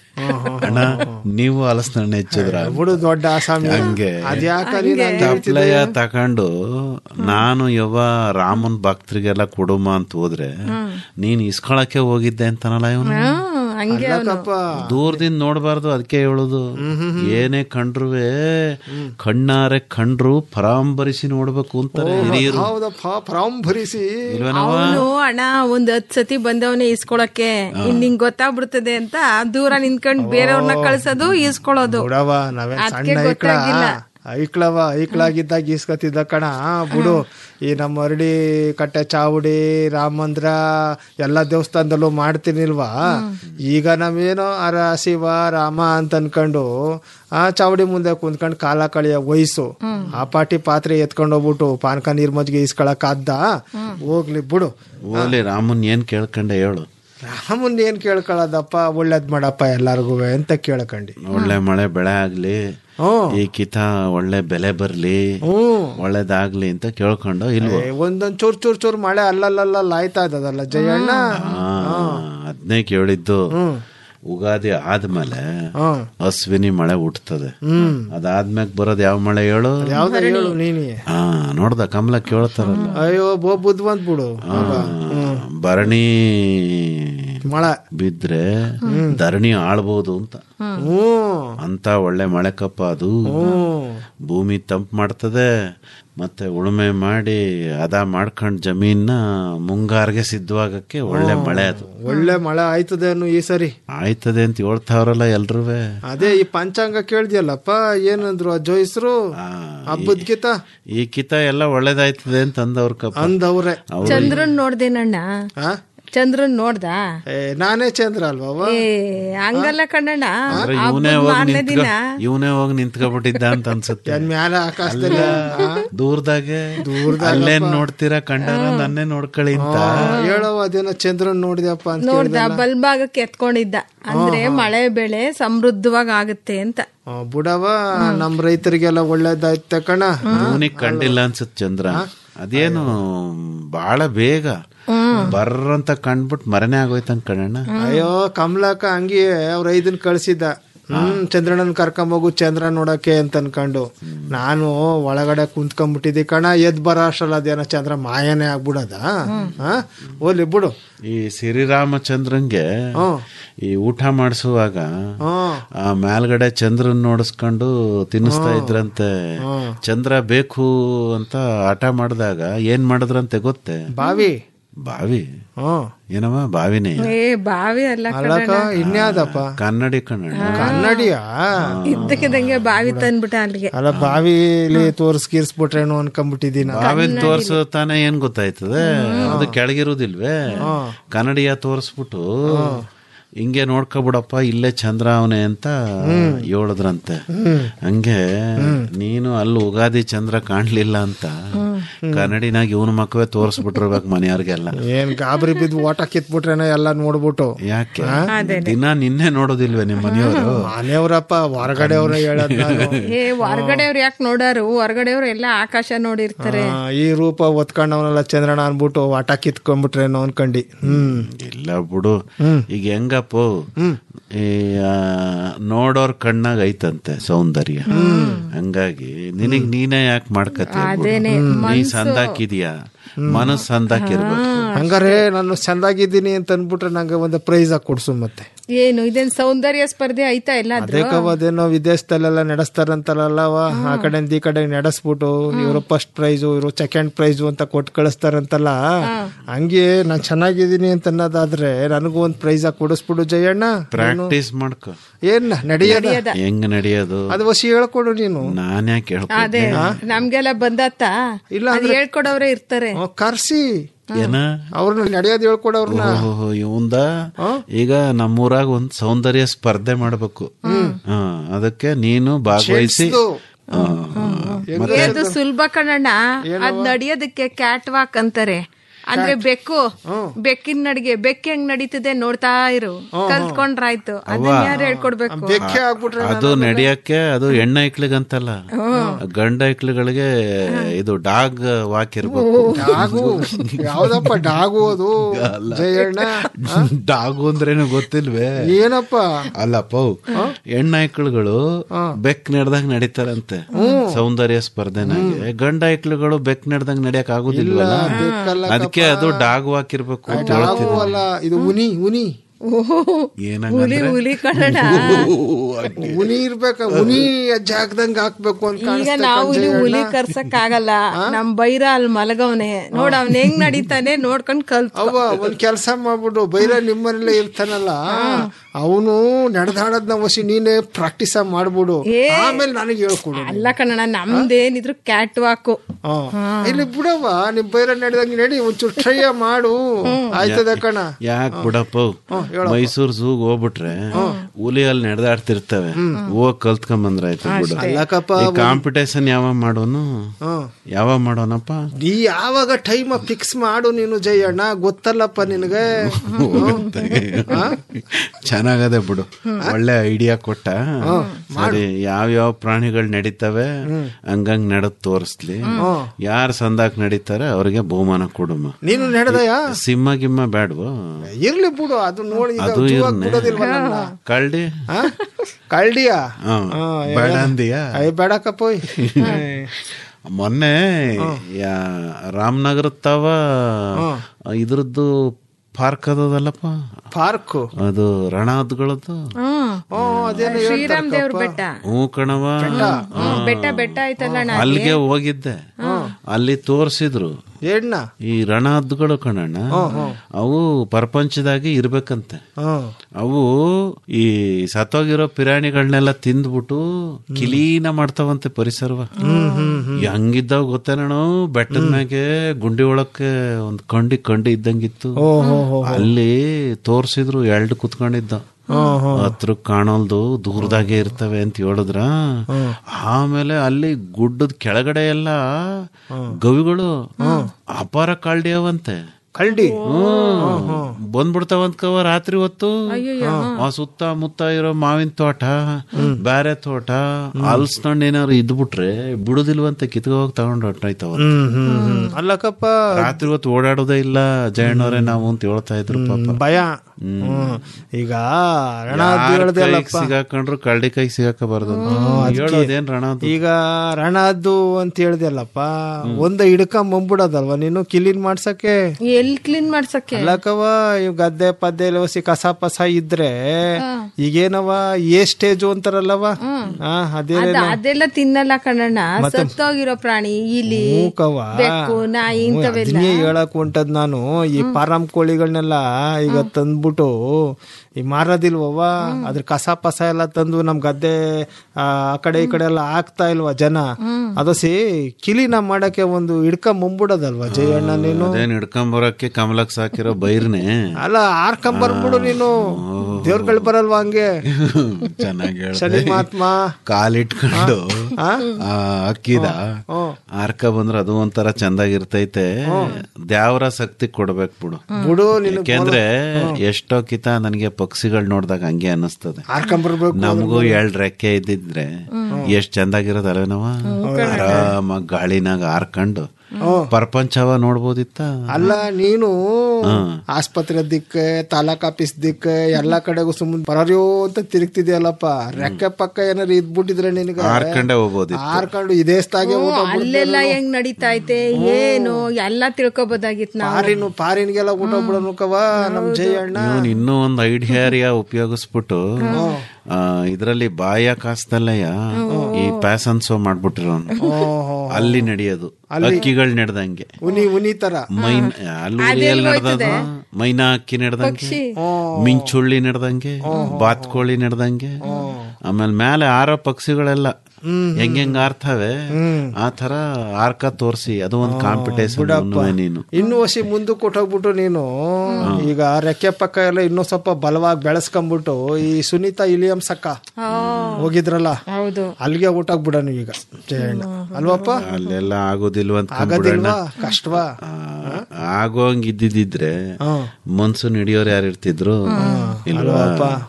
ಅಣ್ಣ ನೀವು ಹಲಸಿನಣ್ಣು ಹೆಚ್ಚಿದ್ರ
ಬಿಡು ದೊಡ್ಡ ಆಸಾಮಿ
ಹಂಗೆ
ಅದ್ಯಾಕ ನೀನ್ ಹಂಗ್ ಹೇಳ್ತಿದ್ದೆ?
ತಪ್ಲಯ ತಕೊಂಡು ನಾನು ಯವ್ವ ರಾಮನ್ ಭಕ್ತರಿಗೆಲ್ಲ ಕೊಡುಮ ಅಂತ ಹೋದ್ರೆ ನೀನ್ ಇಸ್ಕೊಳಕ್ಕೆ ಹೋಗಿದ್ದೆ ಅಂತಾನಲ್ಲ ಇವನು
ಹ್ಮ್, ಹಂಗೆ ಅವನು
ಅಲ್ಲಕ್ಕಪ್ಪ
ದೂರದಿಂದ ನೋಡಬಾರ್ದು ಅದಕ್ಕೆ ಹೇಳುದು ಏನೇ ಕಂಡ್ರುವೆ ಕಣ್ಣಾರೆ ಕಂಡ್ರು ಪರಾಂಬರಿಸಿ ನೋಡ್ಬೇಕು ಅಂತಾರೆ ಹಿರಿಯರು
ಹೌದಪ್ಪ ಪ್ರಾಂಭರಿಸಿ
ಇಲ್ವೇನವ್ವ?
ಅವನು ಅಣ್ಣ ಒಂದ್ ಹತ್ ಸತಿ ಬಂದವನೇ ಇಸ್ಕೊಳಕ್ಕೆ ಇನ್ ನಿಂಗ್ ಗೊತ್ತಾಗ್ಬಿಡ್ತದೆ ಅಂತ ದೂರ ನಿಂತ್ಕೊಂಡ್ ಬೇರೆಯವ್ರನ್ನ ಕಳ್ಸೋದು ಇಸ್ಕೊಳ್ಳೋದು
ಬಿಡವ ನಾವೇನ್
ಅದ್ಕೆ
ಸಣ್ಣ ಐಕ್ಳ
ಗೊತ್ತಾಗಿಲ್ಲ.
ಐಕ್ಳವ ಐಕ್ಳಾಗಿದ್ದಾಗ ಈಸ್ಕೊತಿದ್ದ ಕಣ ಬಿಡು ಈ ನಮ್ಮ ಅರಳಿ ಕಟ್ಟೆ ಚಾವುಡಿ ರಾಮ ಮಂದಿರ ಎಲ್ಲ ದೇವಸ್ಥಾನದಲ್ಲೂ ಮಾಡ್ತೀನಿಲ್ವಾ ಈಗ ನಾವೇನೋ ಅರ ಶಿವ ರಾಮ ಅಂತ ಅನ್ಕೊಂಡು ಆ ಚಾವಡಿ ಮುಂದೆ ಕುಂತ್ಕೊಂಡು ಕಾಲ ಕಳಿಯ ವಯಸ್ಸು ಆ ಪಾಟಿ ಪಾತ್ರೆ ಎತ್ಕೊಂಡು ಹೋಗ್ಬಿಟ್ಟು ಪಾನಕ ನೀರ್ ಮಜ್ಜಿಗೆ ಇಸ್ಕೊಳಕ್ ಆದ್ದ ಹೋಗ್ಲಿ ಬಿಡು
ಓಲಿ ರಾಮನ್ ಏನ್ ಕೇಳ್ಕೊಂಡೆ ಹೇಳು
ರಾಮನ್ ಏನ್ ಕೇಳ್ಕೊಳ್ಳೋದಪ್ಪ ಒಳ್ಳೇದ್ ಮಾಡಪ್ಪ ಎಲ್ಲಾರ್ಗು ಅಂತ ಕೇಳ್ಕಂಡಿ
ಒಳ್ಳೆ ಮಳೆ ಬೆಳೆ ಆಗ್ಲಿ
ಹ್ಮ್.
ಈ ಕಿತ ಒಳ್ಳೆ ಬೆಲೆ ಬರ್ಲಿ
ಹ್ಮ್
ಒಳ್ಳೇದಾಗ್ಲಿ ಅಂತ ಕೇಳ್ಕೊಂಡು ಇಲ್ವೋ
ಏ, ಒಂದೊಂದ್ ಚೂರ್ ಚೂರ್ ಚೂರ್ ಮಳೆ ಅಲ್ಲಲ್ಲಲ್ಲ ಆಯ್ತಾ ಇದ್ದದಲ್ಲ ಜಯಣ್ಣ
ಅದನ್ನೇ ಕೇಳಿದ್ದು ಉಗಾದಿ ಆದ್ಮೇಲೆ
ಹ್ಮ್.
ಅಶ್ವಿನಿ ಮಳೆ ಹುಟ್ಟುತ್ತದೆ
ಹ್ಮ್
ಅದಾದ್ಮ್ಯಾಗ ಬರೋದ್ ಯಾವ ಮಳೆ ಹೇಳು
ಯಾವ್ದ ಹೇಳು ನೀನಿ
ಹಾ ನೋಡ್ದ ಕಮಲ ಕೇಳ್ತಾರಲ್ಲ
ಅಯ್ಯೋ ಬೋ ಬುದ್ಧಿವಂತ ಬಿಡು
ಆ, ಭರಣಿ
ಮಳೆ
ಬಿದ್ರೆ ಧರಣಿ ಆಳ್ಬೋದು ಅಂತ
ಹ್ಮ್
ಅಂತ ಒಳ್ಳೆ ಮಳೆ ಕಪ್ಪ ಅದು
ಹ್ಮ್
ಭೂಮಿ ತಂಪು ಮಾಡ್ತದೆ ಮತ್ತೆ ಉಳುಮೆ ಮಾಡಿ ಅದ ಮಾಡ್ಕೊಂಡ್ ಜಮೀನ ಮುಂಗಾರಿಗೆ ಸಿದ್ಧವಾಗಕ್ಕೆ ಒಳ್ಳೆ ಮಳೆ ಅದು
ಒಳ್ಳೆ ಮಳೆ ಆಯ್ತದೇನು ಈ ಸರಿ
ಆಯ್ತದೆ ಅಂತ ಹೇಳ್ತಾವ್ರಲ್ಲ ಎಲ್ರುವೆ
ಅದೇ ಈ ಪಂಚಾಂಗ ಕೇಳ್ದಿಯಲ್ಲಪ್ಪ ಏನಂದ್ರು ಆ ಜೋಯಿಸ್ರು ಹಬ್ಬದ ಗೀತ
ಈ ಕಿತ ಎಲ್ಲ ಒಳ್ಳೇದಾಯ್ತದೆ ಅಂತ ಅಂದವ್ರ ಕಪ್ಪ
ಅಂದವ್ರೆ
ಅವ್ರು
ಚಂದ್ರನ್ ನೋಡ್ದೇನಣ್ಣ
ಆ?
ಚಂದ್ರನ್ ನೋಡ್ದ
ಏ, ನಾನೇ ಚಂದ್ರ ಅಲ್ವಾ
ಏ ಹಂಗಲ್ಲ ಕಣ್ಣಣ್ಣ
ಅಂದ್ರೆ
ಹಬ್ಬದ್
ಇವನೇ ಹೋಗಿ
ಮಾರ್ನೇ
ನಿಂತ್ಕ
ದಿನ
ಇವನೇ ಹೋಗಿ ನಿಂತ್ಕೊಬಿಟ್ಟಿದ್ದ ಅಂತ ಅನ್ಸುತ್ತೆ
ಏನ್ ಮ್ಯಾಲ ಆಕಾಶದಲ್ಲಿ ಆ?
ದೂರದಾಗೆ ಅಲ್ಲೇನ್ ನೋಡ್ತೀರಾ ಕಂಡಾರ ನನ್ನೇ ನೋಡ್ಕೊಳ್ಳಿ ಅಂತ
ಹೇಳವ ಅದೇನೋ ಚಂದ್ರನ್ ನೋಡಿದ್ಯಪ್ಪ ಅಂತ
ನೋಡ್ದ ಬಲ್ಭಾಗಕ್ಕೆ ಎತ್ಕೊಂಡಿದ್ದ ಅಂದ್ರೆ ಮಳೆ ಬೆಳೆ ಸಮೃದ್ಧವಾಗಿ ಆಗುತ್ತೆ ಅಂತ
ಆ, ಬುಡವ ನಮ್ ರೈತರಿಗೆಲ್ಲ ಒಳ್ಳೇದಾಯ್ತ ಕಣ
ಇವನಿಗೆ ಕಂಡಿಲ್ಲ ಅನ್ಸುತ್ತೆ ಚಂದ್ರ ಅದೇನು ಬಹಳ ಬೇಗ ಬರ್ರಂತ ಕಂಡ್ಬಿಟ್ಟು ಮರನೇ ಆಗೋಯ್ತಂಗ ಕಣಣ್ಣ
ಅಯ್ಯೋ ಕಮಲಕ್ಕ ಹಂಗೆ ಅವ್ರ ಐದನ್ ಕಳ್ಸಿದ್ದ ಹ್ಮ್ ಚಂದ್ರಣ್ಣನ್ ಕರ್ಕೊಂಬೋಗು ಚಂದ್ರ ನೋಡಕ್ಕೆ ಅಂತ ಅನ್ಕೊಂಡು ನಾನು ಒಳಗಡೆ ಕುಂತ್ಕೊಂಡ್ಬಿಟ್ಟಿದ್ದೆ ಕಣ ಎದ್ ಬರೋ ಅಷ್ಟ್ರಲ್ಲ ಅದೇನೋ ಚಂದ್ರ ಮಾಯನೇ ಆಗ್ಬಿಡದ ಓಲಿ ಬಿಡು
ಈ ಶ್ರೀರಾಮಚಂದ್ರಂಗೆ ಈ ಊಟ ಮಾಡಿಸುವಾಗ ಆ ಮೇಲ್ಗಡೆ ಚಂದ್ರನ್ ನೋಡಿಸ್ಕೊಂಡು ತಿನ್ನಿಸ್ತಾ ಇದ್ರಂತೆ ಚಂದ್ರ ಬೇಕು ಅಂತ ಆಟ ಮಾಡಿದಾಗ ಏನ್ ಮಾಡಿದ್ರಂತೆ ಗೊತ್ತೇ
ಬಾವಿ
ಬಾವಿ
ಹ್ಮ್
ಏನವ ಬಾವಿನೇ
ಏ ಬಾವಿ ಅಲ್ಲ
ಅಲ್ಲಕ ಇನ್ಯಾದಪ್ಪ
ಕನ್ನಡಿ ಕನ್ನಡ
ಕನ್ನಡಿಯಾ
ಇದ್ದಕ್ಕಿದ್ದಂಗೆ ಬಾವಿ ತಂದ್ಬಿಟ್ಟ ಅಲ್ಲಿಗೆ
ಅಲ್ಲ ಬಾವಿಲಿ ತೋರ್ಸ್ಕೀರ್ಸ್ಬಿಟ್ರೇನೋ ಅನ್ಕೊಂಡ್ಬಿಟ್ಟಿದೀನಿ
ಬಾವಿ ತೋರ್ಸೋ ತಾನೇ ಏನ್ ಗೊತ್ತಾಯ್ತದೆ ಅದು ಕೆಳಗಿರುದಿಲ್ವೇ ಕನ್ನಡಿಯ ತೋರಿಸ್ಬಿಟ್ಟು ಹಿಂಗೆ ನೋಡ್ಕೊಬಿಡಪ್ಪ ಇಲ್ಲೇ ಚಂದ್ರ ಅವನೇ ಅಂತ ಹೇಳಿದ್ರಂತೆ ಹಂಗೆ ನೀನು ಅಲ್ಲಿ ಉಗಾದಿ ಚಂದ್ರ ಕಾಣ್ಲಿಲ್ಲ ಅಂತ ಕನ್ನಡಿನಾಗ ಇವನ ಮಕ್ಕವೇ ತೋರಿಸ್ಬಿಟ್ಟಿರ್ಬೇಕು ಮನೆಯವ್ರಿಗೆಲ್ಲ
ಏನ್ ಗಾಬರಿ ಬಿದ್ದು ಓಟ ಕಿತ್ಬಿಟ್ರೇನೋ ಎಲ್ಲ ನೋಡ್ಬಿಟ್ಟು
ಯಾಕೆ ದಿನ ನಿನ್ನೆ ನೋಡೋದಿಲ್ವೇ ನಿಮ್ಮ ಮನೆಯವರು
ಮನೆಯವ್ರಪ್ಪ ಹೊರಗಡೆ ಅವ್ರ ಹೇಳದ್ ನಾನು
ಏ ಹೊರಗಡೆಯವ್ರು ಯಾಕೆ ನೋಡಾರು ಹೊರಗಡೆಯವ್ರು ಎಲ್ಲ ಆಕಾಶ ನೋಡಿರ್ತಾರೆ
ಆ, ಈ ರೂಪ ಒತ್ಕೊಂಡವನಲ್ಲ ಚಂದ್ರನ ಅನ್ಬಿಟ್ಟು ವಾಟ ಕಿತ್ಕೊಂಡ್ಬಿಟ್ರೇನೋ ಅನ್ಕಂಡಿ ಹ್ಮ್
ಇಲ್ಲ ಬಿಡು ಈಗ ಹೆಂಗಪ್ಪ ಈ ಆ, ನೋಡೋರ್ ಕಣ್ಣಾಗ ಐತಂತೆ ಸೌಂದರ್ಯ ಹಂಗಾಗಿ ನಿನಗ್ ನೀನೇ ಯಾಕೆ ಮಾಡ್ಕತಿ
ಅದೇನೆ,
ನೀ ಸಂದಾಕಿದ್ಯಾ ಮನಸ್ ಸಂದಾಕಿರ್ಬೇಕು
ಹಂಗಾರೆ ನಾನು ಚಂದಾಗಿದ್ದೀನಿ ಅಂತ ಅನ್ಬಿಟ್ರೆ ನಂಗೆ ಒಂದು ಪ್ರೈಸ್ ಹಾಕಿ ಕೊಡ್ಸು ಮತ್ತೆ
ಏನು ಇದೇನ್ ಸೌಂದರ್ಯ ಸ್ಪರ್ಧೆ ಆಯ್ತಾ ಎಲ್ಲಾದ್ರೂ
ಅದೇಕವ ಅದೇನೋ ವಿದೇಶದಲ್ಲೆಲ್ಲ ನಡೆಸ್ತಾರಂತಲ್ಲವ ಆ ಕಡೆಯಿಂದ ಈ ಕಡೆ ನಡೆಸ್ಬಿಟ್ಟು ಇವರು ಫಸ್ಟ್ ಪ್ರೈಸು ಇವರು ಸೆಕೆಂಡ್ ಪ್ರೈಸು ಅಂತ ಕೊಟ್ಟು ಕಳಿಸ್ತಾರಂತಲ್ಲ ಹಂಗೆ ನಾನ್ ಚೆನ್ನಾಗಿದ್ದೀನಿ ಅಂತ ಅನ್ನೋದಾದ್ರೆ ನನಗೂ ಒಂದ್ ಪ್ರೈಸ್ ಹಾಕಿ ಕೊಡಿಸ್ಬಿಡು ಜಯಣ್ಣ
ಪ್ರಾಕ್ಟೀಸ್ ಮಾಡ್ಕೊ
ಏನ್ ನಡೆಯದ
ಹೆಂಗ್ ನಡೆಯೋದು
ಅದು ವಸಿ ಹೇಳ್ಕೊಡು ನೀನು
ನಾನ್ ಯಾಕೆ
ಅದೇ
ಹೇಳ್ಕೊಡ್ತೀನಿ
ನಮ್ಗೆಲ್ಲ ಬಂದತ್ತ ಇಲ್ಲ ಹೇಳ್ಕೊಡೋರೇ ಇರ್ತಾರೆ
ಕರ್ಸಿ
ಏನ
ಅವ್ರನ್ನ ನಡೆಯೋದು ಹೇಳ್ಕೊಡೋರ್ನ
ಓಹೋ ಇವಂದ ಈಗ ನಮ್ಮೂರಾಗ ಒಂದ್ ಸೌಂದರ್ಯ ಸ್ಪರ್ಧೆ ಮಾಡ್ಬೇಕು ಹಾ ಅದಕ್ಕೆ ನೀನು ಭಾಗವಹಿಸಿ
ಚೆಂಡ್ಸ್ದು.
ಹಾ. ಮತ್ತೆ
ಅದು ಸುಲಭ ಕಣಣ್ಣ ಅದ್ ನಡೆಯೋದಕ್ಕೆ ಕ್ಯಾಟ್ ವಾಕ್ ಅಂತಾರೆ ಅಂದ್ರೆ ಬೆಕ್ಕು ಬೆಕ್ಕಿನ ನಡಿಗೆ ಬೆಕ್ಕು ಹೆಂಗ್ ನಡೀತಿದೆ ನೋಡ್ತಾ ಇರು ಕಲ್ತ್ಕೊಂಡ್ರಾಯ್ತು ಅದನ್ನ ಯಾರು ಹೇಳ್ಕೊಡ್ಬೇಕು
ಬೆಕ್ಕೆ ಆಗ್ಬಿಟ್ರೆ
ಅದು ನಡೆಯಕ್ಕೆ ಅದು ಹೆಣ್ಣ ಐಕ್ಳಿಗಂತಲ್ಲ ಗಂಡ ಐಕ್ಳುಗಳಿಗೆ ಇದು ಡಾಗ್ ವಾಕ್ ಇರ್ಬೇಕು
ಡಾಗು ಯಾವ್ದಪ್ಪ ಡಾಗು ಅದು ಜಯಣ್ಣ
ಡಾಗು ಅಂದ್ರೇನು ಗೊತ್ತಿಲ್ವೇ
ಏನಪ್ಪ
ಅಲ್ಲಪ್ಪ ಹೆಣ್ಣ ಐಕ್ಳುಗಳು ಬೆಕ್ ನಡೆದಾಗ ನಡೀತಾರಂತೆ ಸೌಂದರ್ಯ ಸ್ಪರ್ಧೆನಾಗೆ ಗಂಡ ಐಕ್ಳುಗಳು ಬೆಕ್ ನಡೆದಂಗ್ ನಡಿಯಕ್ ಆಗುದಿಲ್ವಲ್ಲ
ಬೆಕ್ಕಲ್ಲ
ಅದಕ್ಕೆ ಅದು ಡಾಗ್ ವಾಕ್ ಇರ್ಬೇಕು ಅಂತ
ಡಾಗು
ಹೇಳ್ತೀನಿ
ಅಲ್ಲ ಇದು ಉನಿ ಉನಿ
ಹುಲಿ
ಏನಂಗಂದ್ರೆ
ಹುಲಿ ಕಣಣ್ಣ
ಉನಿ ಇರ್ಬೇಕ ಉನಿ ಜಾಗದಂಗ ಹಾಕ್ಬೇಕು ಅಂತ
ಈಗ
ಕಾಣಿಸ್ತದೆ
ನಾವು ಇಲ್ಲಿ
ಜಯಣ್ಣ.
ಹುಲಿ ಕರ್ಸಕ್ ಆಗಲ್ಲ ನಮ್ ಬೈರ ಅಲ್ಲಿ ಮಲಗವನೆ ನೋಡ್ ಅವ್ನ ಹೆಂಗ್ ನಡೀತಾನೆ ನೋಡ್ಕೊಂಡ್ ಕಲ್ತ್
ಅವ್ವ ಒಂದ್ ಕೆಲ್ಸ ಮಾಡ್ಬಿಡು ಬೈರ ನಿಮ್ಮನೆಲ್ಲ ಇರ್ತಾನಲ್ಲ ಅವನು ನಡೆದಾಡದ್ನ ವಸಿ ನೀನೇ ಪ್ರಾಕ್ಟೀಸ್ ಮಾಡ್ಬಿಡು ಆಮೇಲೆ ನನಗೆ ಹೇಳ್ಕೊಡು
ಅಲ್ಲ ಕಣಣ್ಣ ನಮ್ದೇನಿದ್ರು ಕ್ಯಾಟ್ ವಾಕು
ಹಾ. ಇಲ್ಲಿ ಬಿಡವ್ವ ನಿಮ್ ಬೈರ ನಡೆದಂಗ ನಡಿ ಒಂಚೂರು ಟ್ರೈ ಮಾಡು ಆಯ್ತದ ಕಣ
ಯಾಕೆ ಬಿಡಪ್ಪ ಮೈಸೂರ್ ಝೂಗ್ ಹೋಗ್ಬಿಟ್ರೆ ಹುಲಿ ಅಲ್ಲಿ ನಡೆದಾಡ್ತಿರ್ತವೆ ಹೋಗ್ ಕಲ್ತ್ಕೊಂಡ್ ಬಂದ್ರ ಆಯ್ತು ಬಿಡು
ಅಲ್ಲಕ್ಕಪ್ಪ,
ಈ ಕಾಂಪಿಟೇಷನ್ ಯಾವಾಗ ಮಾಡೋನು ಯಾವಾಗ ಮಾಡೋನಪ್ಪ
ನೀ ಯಾವಾಗ ಟೈಮ್ ಫಿಕ್ಸ್ ಮಾಡು ನೀನು ಜಯಣ್ಣ ಗೊತ್ತಲ್ಲಪ್ಪ ನಿನಗೆ
ಚೆನ್ನಾಗದೆ ಬಿಡು ಒಳ್ಳೆ ಐಡಿಯಾ ಕೊಟ್ಟ ಸರಿ ಯಾವ ಯಾವ ಪ್ರಾಣಿಗಳು ನಡೀತವೆ ಹಂಗಂಗ್ ನಡೆದ್ ತೋರಿಸ್ಲಿ ಯಾರ್ ಸಂದಾಕ್ ನಡೀತಾರೆ ಅವ್ರಿಗೆ ಬಹುಮಾನ ಕೊಡುಮ
ನೀನು ನಡೆದಯ
ಸಿಂಹ ಗಿಮ್ಮ ಬೇಡ್ವೋ
ಇರ್ಲಿ ಬಿಡು ಅದು ನೋಡಿ ಈಗ
ಅದು
ಜೂವಾಗ
ಇರ್ನೆ.
ಬಿಡೋದಿಲ್ವ ನನ್ನ?
ಕಳ್ಳಿ
ಆ? ಕಳ್ಡಿಯಾ
ಹಾ. ಬೇಡ ಅಂದಿಯಾ
ಅಯ್ಯ ಬೇಡಕ್ಕಪ್ಪೋಯ್
ಮೊನ್ನೆ ಯಾ- ರಾಮನಗರ ತಾವ ಇದ್ರದ್ದು ಪಾರ್ಕ್ ಅದದಲ್ಲಪ್ಪ
ಪಾರ್ಕ್
ಅದು ರಣಹದ್ಗಳದ್ದು
ಹ್ಮ್ ಶ್ರೀರಾಮ್ ದೇವ್ರ ಬೆಟ್ಟ
ಹ್ಞೂ ಕಣವ
ಹ್ಮ್, ಬೆಟ್ಟ ಬೆಟ್ಟ ಆಯ್ತಲ್ಲ ಅಣ್ಣ
ಅಲ್ಲಿಗೆ ಹೋಗಿದ್ದೆ ಅಲ್ಲಿ ತೋರ್ಸಿದ್ರು
ಎಣ್ಣ
ಈ ರಣಹದ್ದುಗಳು ಕಣಣ್ಣ ಅವು ಪ್ರಪಂಚದಾಗೆ ಇರ್ಬೇಕಂತೆ ಅವು ಈ ಸತ್ತೋಗಿರೋ ಪಿರಾಣಿಗಳನ್ನೆಲ್ಲ ತಿಂದ್ಬಿಟ್ಟು ಕಿಲೀನ ಮಾಡ್ತಾವಂತೆ ಪರಿಸರವ ಹೆಂಗಿದ್ದಾವ ಗೊತ್ತೇನೋ ಬೆಟ್ಟದ ಮ್ಯಾಗೆ ಗುಂಡಿ ಒಳಕ್ಕೆ ಒಂದ್ ಕಂಡಿ ಕಂಡಿ ಇದ್ದಂಗಿತ್ತು ಅಲ್ಲಿ ತೋರ್ಸಿದ್ರು ಎರಡು ಕುತ್ಕೊಂಡಿದ್ದ ಹತ್ರ ಕಾಣಲ್ದು ದೂರದಾಗೆ ಇರ್ತವೆ ಅಂತ ಹೇಳಿದ್ರ ಆಮೇಲೆ ಅಲ್ಲಿ ಗುಡ್ಡದ ಕೆಳಗಡೆ ಎಲ್ಲ ಗವಿಗಳು ಅಪಾರ ಕಾಳ್ಡಿ ಅವಂತೆ
ಕಳ್ಡಿ
ಬಂದ್ಬಿಡ್ತಾವಂತ ಕವ ರಾತ್ರಿ ಹೊತ್ತು ಆ ಸುತ್ತ ಮುತ್ತ ಇರೋ ಮಾವಿನ ತೋಟ ಬ್ಯಾರೆ ತೋಟ ಹಲ್ಸ್ಕೊಂಡ್ ಏನಾರು ಇದ್ಬಿಟ್ರೆ ಬಿಡುದಿಲ್ವಂತೆ ಕಿತ್ಕ ಹೋಗಿ ತಗೊಂಡ್ ಹೊಟ್ಟೋಯ್ತಾವ
ಹ್ಮ್ ಹ್ಮ್ ಹ್ಮ್ ಅಲ್ಲಕ್ಕಪ್ಪ
ರಾತ್ರಿ ಹೊತ್ತು ಓಡಾಡೋದೇ ಇಲ್ಲ ಜಯಣ್ಣವ್ರೆ ನಾವು ಅಂತ ಹೇಳ್ತಾ ಇದ್ರು ಪಾಪ
ಭಯ ಹ್ಮ್. ಈಗ ರಣ
ಯಾರ್
ಹೇಳ್ದೆ
ಕೈಗ್
ಅಲ್ಲಪ್ಪ
ಸಿಗಾಕೊಂಡ್ರು ಕಳ್ಳಿ ಕೈ ಸಿಗಾಕಬಾರ್ದು
ಅದಕ್ಕೆ
ಹೇಳೋದೇನ್ ರಣ ಅದು?
ಈಗ ರಣದ್ದು ಅಂತ ಹೇಳ್ದಲ್ಲಪ್ಪ ಒಂದ ಹಿಡ್ಕೊಂಡ್ ಬಂದ್ಬಿಡೋದಲ್ವಾ ನೀನು ಕ್ಲೀನ್ ಮಾಡ್ಸಕ್ಕೆ
ಎಲ್ ಕ್ಲೀನ್ ಮಾಡ್ಸಕ್ಕೆ
ಅಲ್ಲಕ್ಕವ ಇವ್ ಗದ್ದೆ ಪದ್ದೆ ಲೋಸಿ ಕಸ ಪಸ ಇದ್ರೆ ಈಗೇನವ ಏ ಸ್ಟೇಜು ಅಂತಾರಲ್ಲವ ಆ,
ಅದ
ಅದೇನೇನೋ
ಅದೆಲ್ಲ ತಿನ್ನಲ್ಲ ಕಣಣ್ಣ
ಮತ್ತೆ-
ಸತ್ತೋಗಿರೋ ಪ್ರಾಣಿ ಇಲಿ
ಮೂಕವ್ವ.
ಬೆಕ್ಕು ನಾಯಿ
ಹ್ಮ್,
ಇಂಥವೆಲ್ಲ
ಅದನ್ನೇ ಹೇಳಕ್ ಹೊಂಟದ್ ನಾನು ಈ ಪಾರಂ ಕೋಳಿಗಳನ್ನೆಲ್ಲ ಈಗ ತಂದ್ಬಿಟ್ಟು ಈ ಮಾರೋದಿಲ್ವವ್ವ ಅದ್ರ ಕಸ ಪಸ ಎಲ್ಲ ತಂದು ನಮ್ ಗದ್ದೆ ಆ ಆ ಕಡೆ ಈ ಕಡೆ ಎಲ್ಲ ಹಾಕ್ತಾ ಇಲ್ವಾ ಜನ ಅದಸಿ ಕಿಲಿನ ಮಾಡಕ್ಕೆ ಒಂದು ಹಿಡ್ಕೊಂಡ್ ಬಂದ್ಬಿಡೋದಲ್ವಾ ಜಯಣ್ಣ ನೀನು
ಅದೇನ್ ಹಿಡ್ಕೊಂಬರಕ್ಕೆ ಕಮಲಕ್ ಸಾಕಿರೋ ಬೈರ್ನೆ
ಅಲ್ಲ ಆರ್ಕೊಂಡ್ ಬರ್ಬಿಡು ನೀನು ದೇವ್ರಗಳು ಬರಲ್ವಾ ಹಂಗೆ
ಚೆನ್ನಾಗಿ
ಶನಿ ಮಹಾತ್ಮ
ಕಾಲಿಟ್ಕೊಂಡು
ಆ?
ಆ ಅಕ್ಕಿದ ಆರ್ಕ ಬಂದ್ರೆ ಅದು ಒಂಥರ ಚಂದಾಗಿರ್ತೈತೆ ದ್ಯಾವ್ರ ಶಕ್ತಿ ಕೊಡ್ಬೇಕು ಬಿಡು
ಬಿಡು ನಿನಗ್
ಯಾಕೆಂದ್ರೆ ಎಷ್ಟೋ ಕಿತ ನನಗೆ ಪಕ್ಷಿಗಳು ನೋಡಿದಾಗ ಹಂಗೆ ಅನ್ನಿಸ್ತದೆ
ಆರ್ಕೊಂಬರ್ಬೇಕು
ನಮಗೂ ಎರಡ್ ರೆಕ್ಕೆ ಇದ್ದಿದ್ರೆ ಎಷ್ಟ್ ಚಂದಾಗಿರೋದಲ್ಲ ನಾವ ಆರಾಮಾಗಿ ಗಾಳಿನಾಗ ಹಾರ್ಕೊಂಡು ಪ್ರಪಂಚವ ನೋಡ್ಬೋದಿತ್ತ
ಅಲ್ಲ ನೀನು
ಹ್ಮ್.
ಆಸ್ಪತ್ರೆ ದಿಕ್ಕೆ ತಾಲೂಕ್ ಆಫೀಸ್ ದಿಕ್ಕೆ ಎಲ್ಲಾ ಕಡೆಗೂ ಸುಮ್ಮನೆ ಬರೋರ್ಯೋ ಅಂತ ತಿರುಗ್ತಿದ್ಯಲ್ಲಪ್ಪ ರೆಕ್ಕೆ ಪಕ್ಕ ಏನಾರು ಇದ್ಬಿಟ್ಟಿದ್ರೆ ನಿನಗೆ
ಹಾರ್ಕೊಂಡೇ ಹೋಗ್ಬೋದಿತ್ತು
ಹಾರ್ಕೊಂಡು ಇದೇ ಸ್ತಾಗೆ
ಹ್ಞೂ, ಅಲ್ಲೆಲ್ಲ ಹೆಂಗ್ ನಡೀತಾ ಐತೆ ಏನು ಎಲ್ಲ ತಿಳ್ಕೊಬೋದಾಗಿತ್ ನಾವು
ಪಾರಿನು ಪಾರಿನ್ಗೆಲ್ಲ ಊಟ ಬಿಡೋನು ಕವ ನಮ್ ಜಯಣ್ಣ
ಇವನ್ ಇನ್ನೂ ಒಂದು ಐಡಿಯಾರಿಯ ಉಪಯೋಗಿಸ್ಬಿಟ್ಟು ಆ, ಇದ್ರಲ್ಲಿ ಬಾಯ ಕಾಸ್ತಲ್ಲಯ್ಯ ಈ ಪ್ಯಾಸನ್ ಶೋ ಮಾಡ್ಬಿಟ್ಟಿರೋನು ಅಲ್ಲಿ ನಡೆಯೋದು ಅಕ್ಕಿಗಳು ನೆಡ್ದಂಗೆ
ಉನಿ ಉನಿ ತರ
ಮೈನ್ ಅಲ್ಲಿ ಎಲ್ಲಿ ನಡೆದದು ಮೈನಾ ಅಕ್ಕಿ ನೆಡ್ದಂಗೆ ಮಿಂಚುಳ್ಳಿ ನೆಡ್ದಂಗೆ ಬಾತ್ಕೋಳಿ ನೆಡ್ದಂಗೆ ಆಮೇಲೆ ಮೇಲೆ ಆರೋ ಪಕ್ಷಿಗಳೆಲ್ಲ ಹೆಂಗ್ ಹೆಂಗ್ ಆರ್ತವೆ ಆ ತರ ಆರ್ಕ ತೋರ್ಸಿ ಅದು ಒಂದು ಕಾಂಪಿಟೇಷನ್ ನೀನು
ಇನ್ನು ವಸಿ ಮುಂದಕ್ಕೆ ಕೊಟ್ಟೋಗ್ಬಿಟ್ಟು ನೀನು ಈಗ ರೆಕ್ಕೆ ಪಕ್ಕ ಎಲ್ಲ ಇನ್ನೂ ಸ್ವಲ್ಪ ಬಲವಾಗಿ ಬೆಳೆಸ್ಕೊಂಡ್ಬಿಟ್ಟು ಈ ಸುನೀತಾ ಇಲಿಯಮ್ಸ್ ಅಕ್ಕ ಹೋಗಿದ್ರಲ್ಲ
ಹೌದು
ಅಲ್ಲಿಗೆ ಊಟಕ್ಬಿಡನು ಈಗ ಜಯಣ್ಣ ಅಲ್ವಪ್ಪ
ಅಲ್ಲೆಲ್ಲ ಆಗೋದಿಲ್ವಂತ
ಆಗದಿಲ್ವಾ ಕಷ್ಟವಾ
ಆಗೋಂಗ್ ಇದ್ದಿದ್ರೆ ಮನ್ಸು ಹಿಡಿಯೋರು ಯಾರು ಇರ್ತಿದ್ರು ಇಲ್ವಾ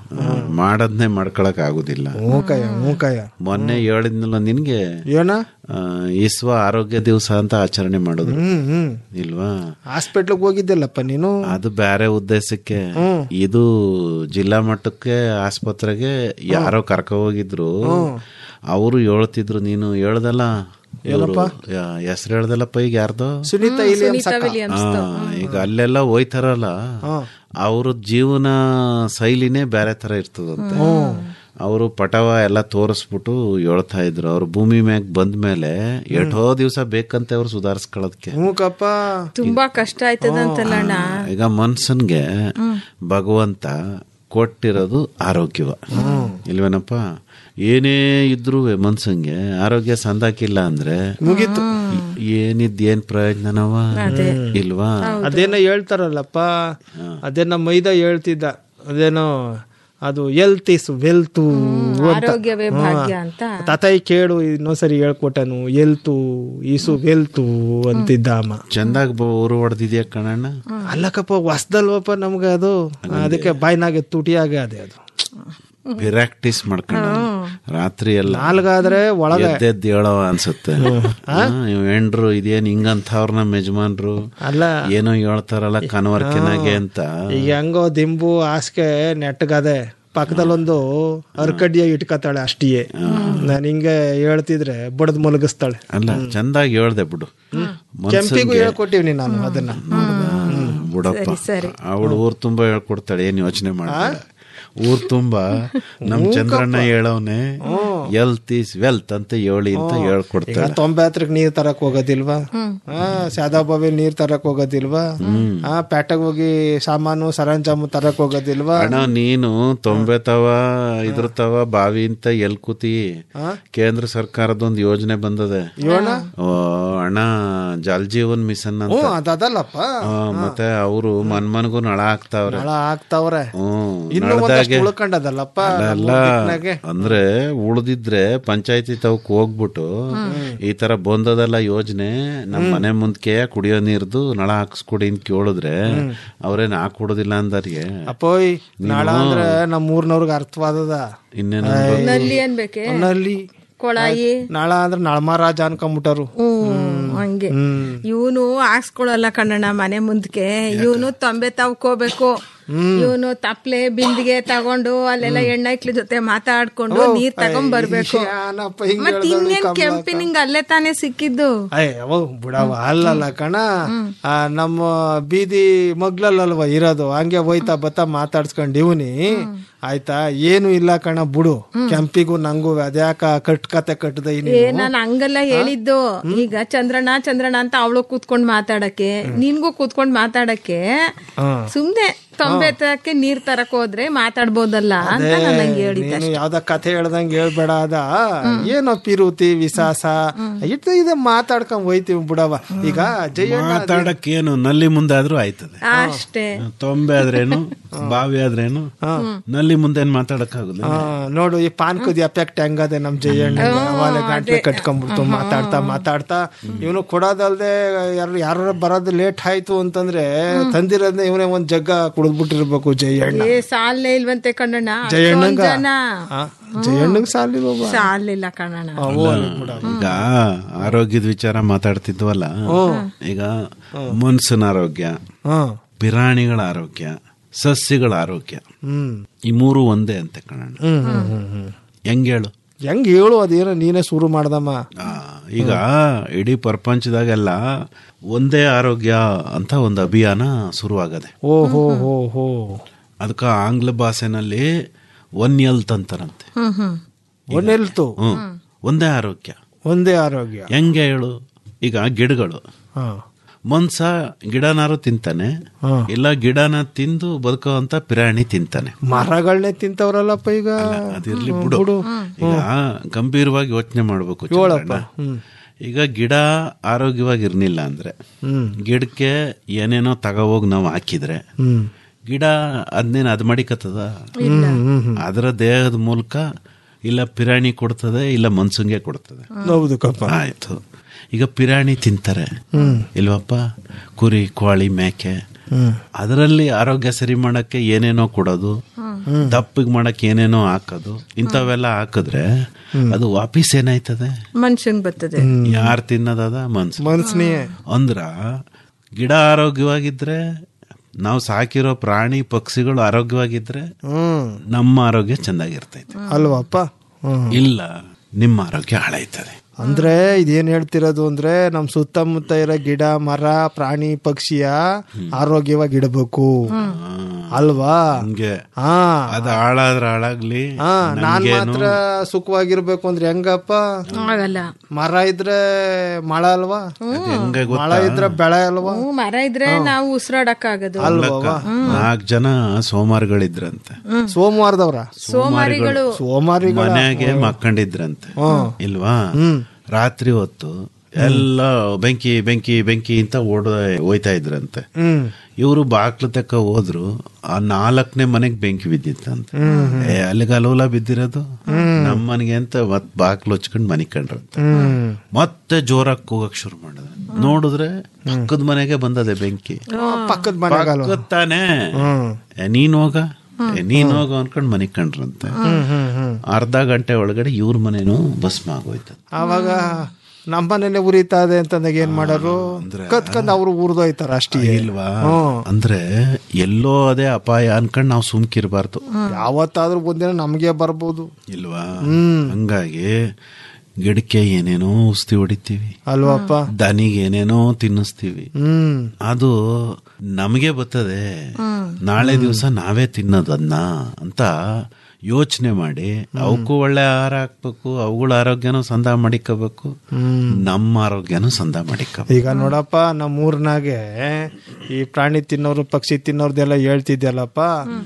ಮಾಡದ್ನೇ ಮಾಡ್ಕೊಳಕ್ ಆಗುದಿಲ್ಲ
ಮೂಕಯ್ಯ ಮೂಕಯ್ಯ
ಮೊನ್ನೆ ಹೇಳಿದ್ನಲ್ಲ ನಿನ್ಗೆ
ಏನ
ಆ, ವಿಶ್ವ ಆರೋಗ್ಯ ದಿವಸ ಅಂತ ಆಚರಣೆ ಮಾಡೋದು
ಹ್ಮ್ ಹ್ಮ್
ಇಲ್ವಾ
ಹಾಸ್ಪಿಟ್ಲಿಗೆ ಹೋಗಿದ್ದೆಲ್ಲಪ್ಪ ನೀನು
ಅದು ಬೇರೆ ಉದ್ದೇಶಕ್ಕೆ ಇದು ಜಿಲ್ಲಾ ಮಟ್ಟಕ್ಕೆ ಆಸ್ಪತ್ರೆಗೆ ಯಾರೋ ಕರ್ಕ ಹೋಗಿದ್ರು ಅವರು ಹೇಳ್ತಿದ್ರು ನೀನು ಹೇಳ್ದಲ್ಲ ಹೆಸರು ಹೇಳ್ದಲ್ಲಪ್ಪ ಈಗ ಯಾರ್ದೋ
ಸುನೀತಾ ಇಲಿಯಮ್ಸ್ ಅಕ್ಕ
ಆ, ಈಗ ಅಲ್ಲೆಲ್ಲ ಹೋಯ್ತಾರಲ್ಲ ಅವ್ರ ಜೀವನ ಶೈಲಿನೇ ಬೇರೆ ತರ ಇರ್ತದಂತೆ ಅವರು ಪಟವ ಎಲ್ಲ ತೋರಿಸ್ಬಿಟ್ಟು ಹೇಳ್ತಾ ಇದ್ರು ಅವ್ರು ಭೂಮಿ ಮ್ಯಾಗ ಬಂದ್ಮೇಲೆ ಎಷ್ಟೋ ದಿವಸ ಬೇಕಂತೆ ಅವ್ರು ಸುಧಾರಿಸ್ಕೊಳ್ಳೋದಕ್ಕೆ
ಮೂಕಪ್ಪ
ತುಂಬಾ ಕಷ್ಟ ಆಯ್ತದಂತಲ್ಲ ಅಣ್ಣ
ಈಗ ಮನ್ಸನ್ಗೆ ಭಗವಂತ ಕೊಟ್ಟಿರೋದು ಆರೋಗ್ಯವ ಇಲ್ವೇನಪ್ಪ ಏನೇ ಇದ್ರು ಮನ್ಸಂಗೆ ಆರೋಗ್ಯ ಸಂದಾಕಿಲ್ಲ ಅಂದ್ರೆ
ಮುಗೀತು
ಏನಿದ್ ಏನ್ ಪ್ರಯೋಜನವ ಇಲ್ವಾ
ಅದೇನೋ ಹೇಳ್ತಾರಲ್ಲಪ್ಪ ಅದೇನೋ ಮೈದಾ ಹೇಳ್ತಿದ್ದ ಅದೇನೋ ಅದು ಎಲ್ತ್ ಇಸ್ ವೆಲ್ತು
ಆರೋಗ್ಯವೇ ಭಾಗ್ಯ ಅಂತ
ತಾತಾಯಿ ಕೇಳು ಇನ್ನೊಂದ್ಸರಿ ಹೇಳ್ಕೊಟ್ಟನು ಎಲ್ತು ಈಸು ವೆಲ್ತು ಅಂತಿದ್ದ ಅಮ್ಮ
ಚಂದಾಗ್ ಊರು ಹೊಡೆದಿದ್ಯಾ ಕಣಣ್ಣ
ಅಲ್ಲಕ್ಕಪ್ಪ ಹೊಸ್ದಲ್ವಪ್ಪ ನಮ್ಗೆ ಅದು ಅದಕ್ಕೆ ಬಾಯ್ನಾಗೆ ತುಟಿಯಾಗೆ ಅದೇ ಅದು
ಪ್ರಾಕ್ಟೀಸ್ ಮಾಡ್ಕೊಂಡು ರಾತ್ರಿ ಎಲ್ಲ
ನಾಲ್ಗಾದ್ರೆ ಒಳಗೆ
ಎದ್ದೆದ್ದು ಹೇಳವ ಅನ್ಸುತ್ತೆ ಹಾ, ಇವ್ ಹೆಂಡ್ರು ಇದೇನ್ ಹಿಂಗಂತವ್ರ ನಮ್ಮ ಯಜಮಾನ್ರು
ಅಲ್ಲ
ಏನೋ ಹೇಳ್ತಾರಲ್ಲ ಕನ್ವರ್ಕೆನಾಗೆ ಅಂತ
ಈಗ ಹೆಂಗೋ ದಿಂಬು ಹಾಸಿಗೆ ನೆಟ್ಟಗದೆ ಪಕ್ಕದಲ್ಲೊಂದು ಅರ್ಕಡಿಯ ಇಟ್ಕತಾಳೆ ಅಷ್ಟಿಯೇ ನಾನು ಹಿಂಗೆ ಹೇಳ್ತಿದ್ರೆ ಬಡದ್ ಮಲಗಿಸ್ತಾಳೆ
ಅಲ್ಲ ಚಂದಾಗಿ ಹೇಳ್ದೆ ಬಿಡು
ಕೆಂಪಿಗೂ ಹೇಳ್ಕೊಟ್ಟಿವ್ನಿ ನಾನು ಅದನ್ನ
ಬಿಡಪ್ಪ ಅವಳು ಊರ್ ತುಂಬಾ ಹೇಳ್ಕೊಡ್ತಾಳೆ ಏನ್ ಯೋಚನೆ ಮಾಡ ಊರ್ ತುಂಬಾ ನಮ್ ಚಂದ್ರಣ್ಣ ಹೇಳವ್ನೆ ಎಲ್ತ್ ಈಸ್ ವೆಲ್ತ್ ಅಂತ ಹೇಳಿ ಅಂತ
ಈಗ
ಹೇಳ್ಕೊಡ್ತಾಳೆ
ತೊಂಬೆ ಹತ್ರಕ್ ನೀರ್ ತರಕ್ ಹೋಗೋದಿಲ್ವಾ ಆ ಶಾದಾಬಾವಿ ನೀರ್ ತರಕ್ ಹೋಗೋದಿಲ್ವಾ ಆ ಪೇಟೆಗೆ ಹೋಗಿ ಸಾಮಾನು ಸರಂಜಾಮು ತರಕ್ ಹೋಗೋದಿಲ್ವಾ
ಅಣ್ಣ ನೀನು ತೊಂಬೆ ತವ ಇದ್ರ ತವ ಬಾವಿ ಅಂತ ಎಲ್ ಕೂತಿ ಕೇಂದ್ರ ಸರ್ಕಾರದೊಂದು ಯೋಜನೆ ಬಂದದೆ
ಯೋಣ
ಓ, ಅಣ್ಣ ಜಲ್ ಜೀವನ್ ಮಿಷನ್ ಅಂತ
ಹ್ಞೂ ಅದದಲ್ಲಪ್ಪ
ಆ, ಮತ್ತೆ ಅವರು ಮನ್ಮನ್ಗೂ ನಳ ಹಾಕ್ತಾವ್ರೆ
ನಳ ಹಾಕ್ತಾವ್ರೆ
ಹ್ಮ್
ಇನ್ನು
ನಳದಾಗೆ
ಒಂದಷ್ಟು ಉಳ್ಕೊಂಡದಲ್ಲಪ್ಪ
ಅಲ್ಲ ಅಂದ್ರೆ ಉಳ್ದಿದ್ರೆ ಪಂಚಾಯತಿ ತವಕ್ ಹೋಗ್ಬಿಟ್ಟು ಈ ತರ ಬಂದದಲ್ಲ ಯೋಜನೆ ನಮ್ ಮನೆ ಮುಂದ್ಕೆ ಕುಡಿಯೋ ನೀರ್ದು ನಳ ಹಾಕ್ಸ್ಕೊಡಿ ಅಂತ ಕೇಳಿದ್ರೆ ಅವ್ರೇನ್ ಹಾಕೊಡೋದಿಲ್ಲ ಅಂದಾರಿಗೆ
ಅಪ್ಪೋಯ್ ನಾಳ ಅಂದ್ರೆ ನಮ್ಮ ಊರ್ನವ್ರಿಗೆ ಅರ್ಥವಾದದ
ಇನ್ನೇನು
ನಲ್ಲಿ ಅನ್ಬೇಕೆ
ನಲ್ಲಿ
ಕೊಳಾಯಿ
ನಾಳ ಅಂದ್ರೆ ನಳಮಹಾರಾಜ ಅನ್ಕೊಂಬಿಟ್ಟರು
ಹ್ಮ್ ಹಂಗೆ ಇವನು ಹಾಕ್ಸ್ಕೊಳಲ್ಲ ಕಣ್ಣಣ್ಣ ಮನೆ ಮುಂದಕ್ಕೆ ಇವನು ತೊಂಬೆ ತಾವ್ಕ್ ಹೋಗ್ಬೇಕು ಇವನು ತಪ್ಲೆ ಬಿಂದಿಗೆ ತಗೊಂಡು ಅಲ್ಲೆಲ್ಲ ಹೆಣ್ಣೈಕ್ಳ ಜೊತೆ ಮಾತಾಡ್ಕೊಂಡು
ಓ,
ನೀರ್ ತಗೊಂಡ್ ಬರ್ಬೇಕು
ಏನಪ್ಪ ಹಿಂಗ್
ಮತ್
ಹೇಳ್ದವ್ಳು
ಇನ್ನೇನ್
ಕಮಲಕ್ಕ?
ಕೆಂಪಿ ನಿಂಗ್ ಅಲ್ಲೇ ತಾನೇ ಸಿಕ್ಕಿದ್ದು
ಅಯ್ಯ ಓ ಬಿಡವ ಅಲ್ಲಲ್ಲ ಕಣ ಆ, ನಮ್ಮ ಬೀದಿ ಮಗ್ಲಲ್ಲಲ್ವ ಇರೋದು ಹಂಗೆ ಹೋಯ್ತಾ ಬತ್ತಾ ಮಾತಾಡ್ಸ್ಕೊಂಡ್ ಇವನಿ ಆಯ್ತಾ ಏನು ಇಲ್ಲ ಕಣ ಬಿಡು ಕೆಂಪಿಗೂ ನಂಗೂ ಅದ್ಯಾಕ ಕಟ್ ಕತೆ ಕಟ್ಟದ
ಏ ನಾನ್ ಹಂಗಲ್ಲ ಹೇಳಿದ್ದು ಈಗ ಚಂದ್ರಣ್ಣ ಚಂದ್ರಣ್ಣ ಅಂತ ಅವಳು ಕೂತ್ಕೊಂಡ್ ಮಾತಾಡಕ್ಕೆ ನಿನ್ಗೂ ಕೂತ್ಕೊಂಡ್ ಮಾತಾಡಕ್ಕೆ ಸುಮ್ನೆ ತೊಂಬೆತ್ತಕ್ಕೆ ನೀರ್ ತರಕ್ ಹೋದ್ರೆ ಮಾತಾಡ್ಬೋದಲ್ಲ ಅಂತ ನಾನು ಹಂಗೆ ಹೇಳಿದ್ದೆ
ನೀನು ಯಾವ್ದ ಕಥೆ ಹೇಳ್ದಂಗೆ ಹೇಳ್ಬೇಡ ಅದ ಏನೋ ಪಿರುತಿ ವಿಸಾಸ ಇಟ್ಟು ಇದೆ ಮಾತಾಡ್ಕೊಂಡ್ ಹೋಯ್ತೀವಿ ಬಿಡವ ಈಗ ಜಯಣ್ಣ
ಮಾತಾಡಕ್ ಏನು ನಲ್ಲಿ ಮುಂದೆ ಆದ್ರೂ ಆಯ್ತದೆ
ಅಷ್ಟೇ
ತೊಂಬೆ ಆದ್ರೇನು ಬಾವಿ ಆದ್ರೇನು ನಲ್ಲಿ ಮುಂದೆ ಏನ್ ಮಾತಾಡಕ್ ಆಗುದಿಲ್ಲ
ಆ, ನೋಡು ಈ ಪಾನ್ಕದ ಎಫೆಕ್ಟ್ ಹೆಂಗದೆ ನಮ್ ಜಯಣ್ಣ ಅವಾಲೆ ಗಂಟ್ಲೆ ಕಟ್ಕೊಂಡ್ಬಿಡ್ತು ಮಾತಾಡ್ತಾ ಮಾತಾಡ್ತಾ ಇವನು ಕೊಡೋದಲ್ದೆ ಯಾರು ಯಾರು ಬರೋದು ಲೇಟ್ ಆಯ್ತು ಅಂತಂದ್ರೆ ತಂದಿರೋದ್ನ ಇವನೇ ಒಂದ್ ಜಗ್ಗ ಕುಡಿದ್ಬಿಟ್ಟಿರ್ಬೇಕು ಜಯಣ್ಣ
ಏ ಸಾಲೇ ಇಲ್ವಂತೆ ಕಣ್ಣಣ್ಣ
ಜಯಣ್ಣಂಗ
ಅಷ್ಟೊಂದ್ ಜನ
ಆ, ಜಯಣ್ಣಂಗ್ ಸಾಲಿಲ್ವ
ಸಾಲಿಲ್ಲ ಕಣ್ಣಣ್ಣ
ಈಗ ಆರೋಗ್ಯದ ವಿಚಾರ ಮಾತಾಡ್ತಿದ್ವಲ್ಲ ಈಗ ಮನ್ಸಿನ ಆರೋಗ್ಯ ಪಿರಾಣಿಗಳ ಆರೋಗ್ಯ ಸಸ್ಯಗಳ ಆರೋಗ್ಯ
ಹ್ಮ್
ಈ ಮೂರು ಒಂದೇ ಅಂತೆ ಕಣಣ್ಣ
ಹ್ಮ್ ಹ್ಮ್ ಹ್ಮ್ ಹ್ಮ್
ಹೆಂಗ್ ಹೇಳು
ಹೆಂಗ್ ಹೇಳು ಅದೇನೋ ನೀನೇ ಶುರು ಮಾಡ್ದಮ್ಮ
ಈಗ ಇಡೀ ಪ್ರಪಂಚದಾಗೆಲ್ಲ ಒಂದೇ ಆರೋಗ್ಯ ಅಂತ ಒಂದು ಅಭಿಯಾನ ಶುರುವಾಗದೆ
ಓ ಹೋ ಹೋ ಹೋ
ಅದಕ್ಕೆ ಆಂಗ್ಲ ಭಾಷೆನಲ್ಲಿ ಒನ್ ಎಲ್ತ್ ಅಂತಾರಂತೆ
ಹ್ಮ್ ಹ್ಮ್
ಒನ್ ಹೆಲ್ತು
ಹ್ಮ್ ಒಂದೇ ಆರೋಗ್ಯ
ಒಂದೇ ಆರೋಗ್ಯ
ಹೆಂಗೆ ಹೇಳು ಈಗ ಗಿಡಗಳು
ಹಾ
ಮನ್ಸ ಗಿಡನಾರು ತಿಂತಾನೆ ಇಲ್ಲ ಗಿಡನ ತಿಂದು ಬದುಕುವಂತ ಪಿರಾಣಿ ತಿಂತಾನೆ
ಮರಗಳನ್ನೇ ತಿಂತವ್ರಲ್ಲಪ್ಪ ಈಗ
ಅದಿರ್ಲಿ ಬಿಡು ಈಗ ಗಂಭೀರವಾಗಿ ಯೋಚನೆ ಮಾಡ್ಬೇಕು
ಹೇಳಪ್ಪ
ಚಂದ್ರಣ್ಣ.
ಹ್ಮ್
ಈಗ ಗಿಡ ಆರೋಗ್ಯವಾಗಿರ್ಲಿಲ್ಲ ಅಂದ್ರೆ
ಹ್ಮ್
ಗಿಡಕ್ಕೆ ಏನೇನೋ ತಗೋಹೋಗಿ ನಾವು ಹಾಕಿದ್ರೆ
ಹ್ಮ್
ಗಿಡ ಅದನ್ನೇನು ಅದ್ ಮಾಡಿಕತ್ತದ
ಹ್ಮ್ ಹ್ಮ್ ಹ್ಮ್
ಅದರ ದೇಹದ ಮೂಲಕ ಇಲ್ಲ ಪಿರಾಣಿ ಕೊಡ್ತದೆ ಇಲ್ಲ ಮನ್ಸಂಗೆ ಕೊಡ್ತದೆ
ಹೌದು ಕಪ್ಪ
ಆಯ್ತು ಈಗ ಪಿರಾಣಿ ತಿಂತಾರೆ ಇಲ್ವಪ್ಪ ಕುರಿ ಕೋಳಿ ಮೇಕೆ
ಹ್ಮ್
ಅದರಲ್ಲಿ ಆರೋಗ್ಯ ಸರಿ ಮಾಡಕ್ಕೆ ಏನೇನೋ ಕೊಡೋದು ದಪ್ಪಿಗೆ ಮಾಡಕ್ಕೆ ಏನೇನೋ ಹಾಕೋದು ಇಂಥವೆಲ್ಲ ಹಾಕಿದ್ರೆ ಅದು ವಾಪಸ್ ಏನಾಯ್ತದೆ
ಮನುಷ್ಯಂಗ್ ಬರ್ತದೆ
ಯಾರು ತಿನ್ನೋದದ ಮನ್ಸು
ಮನ್ಸ್ನೇ
ಅಂದ್ರ ಗಿಡ ಆರೋಗ್ಯವಾಗಿದ್ರೆ ನಾವು ಸಾಕಿರೋ ಪ್ರಾಣಿ ಪಕ್ಷಿಗಳು ಆರೋಗ್ಯವಾಗಿದ್ರೆ
ಹ್ಮ್
ನಮ್ಮ ಆರೋಗ್ಯ ಚೆನ್ನಾಗಿರ್ತೈತೆ
ಅಲ್ವಪ್ಪ ಹ್ಮ್
ಇಲ್ಲ ನಿಮ್ಮ ಆರೋಗ್ಯ ಹಾಳಾಯ್ತದೆ
ಅಂದ್ರೆ ಇದೇನ್ ಹೇಳ್ತಿರೋದು ಅಂದ್ರೆ ನಮ್ ಸುತ್ತಮುತ್ತ ಇರೋ ಗಿಡ ಮರ ಪ್ರಾಣಿ ಪಕ್ಷಿಯ ಆರೋಗ್ಯವಾಗಿ ಇಡಬೇಕು ಅಲ್ವಾ
ಹಂಗೆ
ಹಾ
ಅದು ಹಾಳಾದ್ರ ಹಾಳಾಗ್ಲಿ
ಹಾ ನಾನ್
ನಮ್ಗೇನು
ಮಾತ್ರ ಸುಖವಾಗಿರ್ಬೇಕು ಅಂದ್ರೆ ಹೆಂಗಪ್ಪ
ಆಗಲ್ಲ
ಮರ ಇದ್ರೆ ಮಳೆ ಅಲ್ವಾ
ಹೆಂಗೆ
ಮಳೆ ಇದ್ರೆ ಬೆಳೆ ಅಲ್ವಾ
ಹ್ಮ್, ಮರ ಇದ್ರೆ ನಾವು ಉಸಿರಾಡಕ್ ಆಗೋದು
ನಾಲ್ಕು ಜನ ಸೋಮಾರಿಗಳಿದ್ರಂತೆ
ಸೋಮವಾರದವ್ರ
ಸೋಮಾರಿಗಳು
ಸೋಮಾರಿಗಳ
ಮನೆಗೆ ಮಕ್ಕಂಡಿದ್ರಂತೆ ಇಲ್ವಾ
ಹ್ಮ್
ರಾತ್ರಿ ಹೊತ್ತು ಎಲ್ಲ ಬೆಂಕಿ ಬೆಂಕಿ ಬೆಂಕಿ ಅಂತ ಓಡ ಹೋಯ್ತಾ ಇದ್ರಂತೆ
ಹ್ಮ್
ಇವರು ಬಾಕ್ಲು ತಕ್ಕ ಹೋದ್ರು ಆ ನಾಲ್ಕನೇ ಮನೆಗ್ ಬೆಂಕಿ ಬಿದ್ದಿತ್ತಂತೆ ಏ ಅಲ್ಲಿಗೆ ಅಲೋಲ ಬಿದ್ದಿರೋದು ನಮ್ಮ ಮನೆಗೆ ಅಂತ ಮತ್ ಬಾಕ್ಲು ಹಚ್ಕೊಂಡ್ ಮನೆ ಕಂಡ್ರಂತೆ
ಹ್ಮ್
ಮತ್ತೆ ಜೋರಾಗಿ ಕೂಗಕ್ ಶುರು ಮಾಡಿದ್ರೆ ನೋಡಿದ್ರೆ ಪಕ್ಕದ ಮನೆಗೆ ಬಂದದೆ ಬೆಂಕಿ
ಪಕ್ಕದ ಮನೆಗಲ್ವಾ
ಪಕ್ಕದ್ ತಾನೇ
ಹ್ಮ್
ಏ, ನೀನ್ ಹೋಗ ಏ, ನೀನ್ ಹೋಗ ಅನ್ಕೊಂಡ್ ಮನೆ ಕಂಡ್ರಂತೆ
ಹ್ಮ್ ಹ್ಮ್ ಹ್ಮ್
ಅರ್ಧ ಗಂಟೆ ಒಳಗಡೆ ಇವ್ರ ಮನೇನು ಭಸ್ಮ ಆಗೋಯ್ತು
ಆವಾಗ ನಮ್ಮನೇನೆ ಉರಿತಾ ಇದೆ ಅಂತಂದಾಗ ಏನ್ ಮಾಡೋರು ಕತ್ಕೊಂಡ್ ಅವ್ರು ಉರ್ದೋಯ್ತಾರ ಅಷ್ಟೇ
ಇಲ್ವಾ ಅಂದ್ರೆ ಎಲ್ಲೋ ಅದೇ ಅಪಾಯ ಅನ್ಕೊಂಡ್ ನಾವು ಸುಮ್ಕಿರ್ಬಾರ್ದು
ಯಾವತ್ತಾದ್ರೂ ಒಂದಿನ ನಮ್ಗೆ ಬರ್ಬೋದು
ಇಲ್ವಾ
ಹ್ಮ್.
ಹಂಗಾಗಿ ಗಿಡಕ್ಕೆ ಏನೇನೋ ಔಷಧಿ ಹೊಡಿತೀವಿ
ಅಲ್ವಪ್ಪ
ದನಿಗೆ ಏನೇನೋ ತಿನ್ನಿಸ್ತೀವಿ
ಹ್ಮ್
ಅದು ನಮಗೆ ಬರ್ತದೆ ನಾಳೆ ದಿವಸ ನಾವೇ ತಿನ್ನೋದು ಅದನ್ನ ಅಂತ ಯೋಚನೆ ಮಾಡಿ ಅವಕ್ಕೂ ಒಳ್ಳೆ ಆಹಾರ ಹಾಕ್ಬೇಕು ಅವುಗಳ ಆರೋಗ್ಯನೂ ಸಂದ ಮಾಡಿಕೋಬೇಕು ನಮ್ಮ ಆರೋಗ್ಯನೂ ಸಂದ ಮಾಡಿಕೋಬೇಕು
ಈಗ ನೋಡಪ್ಪ ನಮ್ಮ ಊರ್ನಾಗೆ ಈ ಪ್ರಾಣಿ ತಿನ್ನೋರು ಪಕ್ಷಿ ತಿನ್ನೋರ್ದೆಲ್ಲ ಹೇಳ್ತಿದ್ಯಲ್ಲಪ್ಪ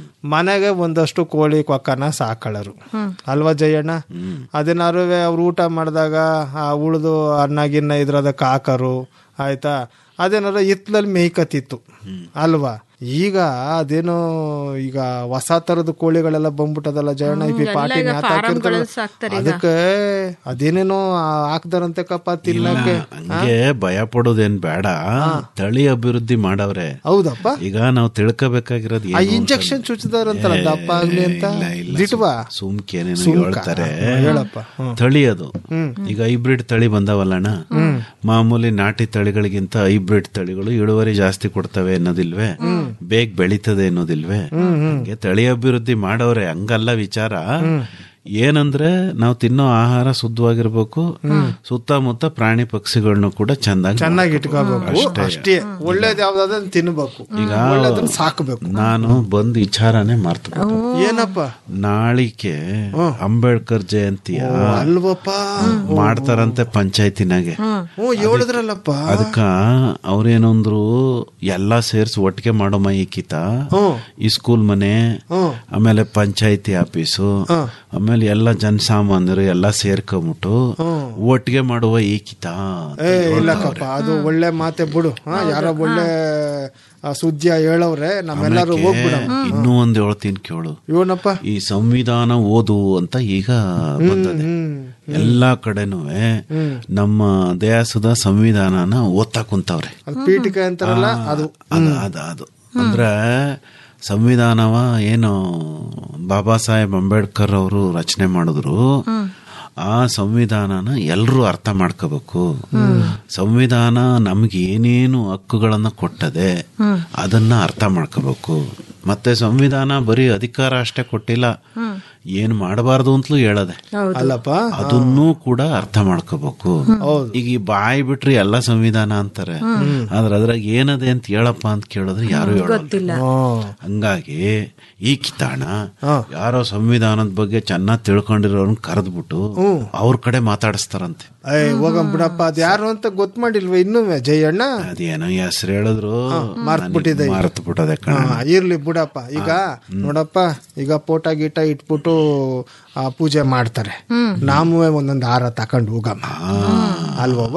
ಮನೆಗೆ ಒಂದಷ್ಟು ಕೋಳಿ ಕೊಕ್ಕನ ಸಾಕಳರು ಅಲ್ವಾ ಜಯಣ್ಣ ಅದನ್ನಾರು ಅವ್ರು ಊಟ ಮಾಡಿದಾಗ ಆ ಉಳ್ದು ಅನ್ನ ಗಿನ್ನ ಇದ್ರದಕ್ಕೆ ಹಾಕರು ಆಯ್ತಾ ಅದೇನಾರ ಹಿತ್ಲಲ್ಲಿ ಮೇಯ್ಕತಿತ್ತು ಅಲ್ವಾ ಈಗ ಅದೇನೋ ಈಗ ಹೊಸ ತರದ ಕೋಳಿಗಳೆಲ್ಲ ಬಂದ್ಬಿಟ್ಟದಲ್ಲ ಜಯಣ್ಣ ಈ ಪಾಟಿ
ಈಗ
ನ್ಯಾತ್
ಫಾರಮ್ಗಳಲ್ಲಿ
ಹಾಕಿರ್ತಾರಲ್ಲ.
ಸಾಕ್ತಾರೆ ಈಗ.
ಅದಕ್ಕೆ ಅದೇನೇನೋ ಹಾಕ್ದಾರಂತೆ ಕಪ್ಪ ತಿನ್ನಕ್ಕೆ
ಹಂಗೆ ಭಯ ಪಡೋದೇನ್ ಬೇಡ ತಳಿ ಅಭಿವೃದ್ಧಿ ಮಾಡವ್ರೆ
ಹೌದಪ್ಪ
ಈಗ ನಾವು ತಿಳ್ಕೋಬೇಕಾಗಿರೋದು
ಆ
ಏನು
ಇಂಜೆಕ್ಷನ್ ಚುಚ್ಚಿದಾರಂತಲ್ಲ ದಪ್ಪ ಆಗ್ಲಿ ಅಂತ ದಿಟ್ವಾ
ಸುಮ್ಕೇನೇನೋ
ಸುಮ್ಕ.
ಹೇಳ್ತಾರೆ
ಹಾ, ಹೇಳಪ್ಪ. ಹ್ಮ್.
ತಳಿ ಅದು
ಹ್ಮ್.
ಈಗ ಹೈಬ್ರಿಡ್ ತಳಿ ಬಂದವಲ್ಲಣ್ಣ ಮಾಮೂಲಿ ನಾಟಿ ತಳಿಗಳಿಗಿಂತ ಹೈಬ್ರಿಡ್ ತಳಿಗಳು ಇಳುವರಿ ಜಾಸ್ತಿ ಕೊಡ್ತವೆ ಇರ್ತವೆ ಅನ್ನೋದಿಲ್ವೇ ಬೇಗ ಬೆಳೀತದೆ ಅನ್ನೋದಿಲ್ವೇ ಹಂಗೆ ತಳಿ ಅಭಿವೃದ್ಧಿ ಮಾಡವ್ರೆ ಹಂಗಲ್ಲ ವಿಚಾರ ಏನಂದ್ರೆ ನಾವು ತಿನ್ನೋ ಆಹಾರ ಶುದ್ಧವಾಗಿರ್ಬೇಕು ಸುತ್ತಮುತ್ತ ಪ್ರಾಣಿ ಪಕ್ಷಿಗಳನ್ನ ಕೂಡ ಚಂದಾಗಿ
ಚೆನ್ನಾಗಿ ಇಟ್ಕೋಬೇಕು
ಅಷ್ಟೇ.
ಅಷ್ಟೇ ಒಳ್ಳೇದ್ ಯಾವ್ದಾದ್ರೆ ತಿನ್ಬೇಕು
ಈಗ
ಒಳ್ಳೇದನ್ನ ಸಾಕಬೇಕು
ನಾನು ಬಂದ್ ವಿಚಾರನೇ ಮರ್ತು
ಏನಪ್ಪ
ನಾಳಿಕೆ ಅಂಬೇಡ್ಕರ್ ಜಯಂತಿಯ
ಅಲ್ವಪ್ಪ
ಮಾಡ್ತಾರಂತೆ ಪಂಚಾಯತಿನಾಗೆ
ಹ್ಞೂ ಹೇಳಿದ್ರಲ್ಲಪ್ಪ
ಅದಕ್ಕ ಅವ್ರೇನಂದ್ರು ಎಲ್ಲಾ ಸೇರ್ಸಿ ಒಟ್ಟಿಗೆ ಮಾಡೋ ಈಕಿತ ಈ ಸ್ಕೂಲ್ ಮನೆ ಆಮೇಲೆ ಪಂಚಾಯತಿ ಆಫೀಸು ಆಮೇಲೆ ಎಲ್ಲ ಜನಸಾಮಾನ್ಯರು ಎಲ್ಲ ಸೇರ್ಕೊಂಬಿಟ್ಟು ಒಟ್ಟಿಗೆ ಮಾಡುವ ಈಕಿತ ಅಂತ
ಏ
ಹೇಳ್ತಾವ್ರೆ.
ಇಲ್ಲಕ್ಕಪ್ಪ ಅದು ಒಳ್ಳೆ ಮಾತೆ ಬಿಡು ಹಾ ಯಾರೋ ಒಳ್ಳೆ ಆ, ಸುದ್ದಿಯ ಹೇಳವ್ರೆ ನಮ್ಮೆಲ್ಲರೂ
ಆಮೇಲೆ
ಹೋಗ್ಬಿಡ
ಇನ್ನೂ ಒಂದ್ ಹೇಳ್ತೀನಿ ಕೇಳು
ಇವನಪ್ಪ
ಈ ಸಂವಿಧಾನ ಓದು ಅಂತ ಈಗ ಬಂದದೆ ಎಲ್ಲಾ ಕಡೆನೂ ನಮ್ಮ ದೇಶದ ಸಂವಿಧಾನನ ಓದ್ತಾ ಕುಂತವ್ರೆ
ಅದು ಪೀಠಿಕೆ ಅಂತಾರಲ್ಲ ಅದು
ಅದ ಅದ ಅದು ಅಂದ್ರೆ ಸಂವಿಧಾನವ ಏನು ಬಾಬಾ ಸಾಹೇಬ್ ಅಂಬೇಡ್ಕರ್ ಅವರು ರಚನೆ ಮಾಡಿದ್ರು ಆ ಸಂವಿಧಾನನ ಎಲ್ಲರೂ ಅರ್ಥ ಮಾಡ್ಕೋಬೇಕು ಸಂವಿಧಾನ ನಮ್ಗೆ ಏನೇನು ಹಕ್ಕುಗಳನ್ನ ಕೊಟ್ಟದೆ ಅದನ್ನ ಅರ್ಥ ಮಾಡ್ಕೋಬೇಕು ಮತ್ತೆ ಸಂವಿಧಾನ ಬರೀ ಅಧಿಕಾರ ಅಷ್ಟೇ ಕೊಟ್ಟಿಲ್ಲ ಏನ್ ಮಾಡಬಾರ್ದು ಅಂತಲೂ ಹೇಳದೆ
ಅಲ್ಲಪ್ಪ
ಅದನ್ನೂ ಕೂಡ ಅರ್ಥ ಮಾಡ್ಕೋಬೇಕು ಈಗ ಈ ಬಾಯಿ ಬಿಟ್ರಿ ಎಲ್ಲ ಸಂವಿಧಾನ ಅಂತಾರೆ ಆದ್ರೆ ಅದ್ರಾಗ ಏನದೆ ಅಂತ ಹೇಳಪ್ಪ ಅಂತ ಕೇಳಿದ್ರೆ ಯಾರು ಹೇಳಲ್ಲ ಹಂಗಾಗಿ ಈ ಕಿತಾಣ ಯಾರೋ ಸಂವಿಧಾನದ ಬಗ್ಗೆ ಚೆನ್ನಾಗಿ ತಿಳ್ಕೊಂಡಿರೋರ್ನ ಕರೆದ್ಬಿಟ್ಟು ಅವ್ರ ಕಡೆ ಮಾತಾಡಿಸ್ತಾರಂತೆ
ಏ ಹೋಗಂ ಬಿಡಪ್ಪ ಅದ್ ಯಾರು ಅಂತ ಗೊತ್ತ ಮಾಡಿಲ್ವ ಇನ್ನೂ ಜಯಣ್ಣ
ಅದೇನೋ ಹೆಸರು ಹೇಳಿದ್ರು
ಮರ್ತ್ಬಿಟ್ಟಿದೆ ಈಗ.
ಮರ್ತು ಬಿಟ್ಟದೆ ಕಣ
ಹಾ, ಇರ್ಲಿ ಬಿಡಪ್ಪ ಈಗ ನೋಡಪ್ಪ ಈಗ ಫೋಟ ಗೀಟ ಇಟ್ಬಿಟ್ಟು ಆ, ಪೂಜೆ ಮಾಡ್ತಾರೆ ನಾಮುವೆ ಒಂದೊಂದು ಹಾರ ತಕೊಂಡು ಹೋಗಮ್ಮ ಅಲ್ವವ್ವ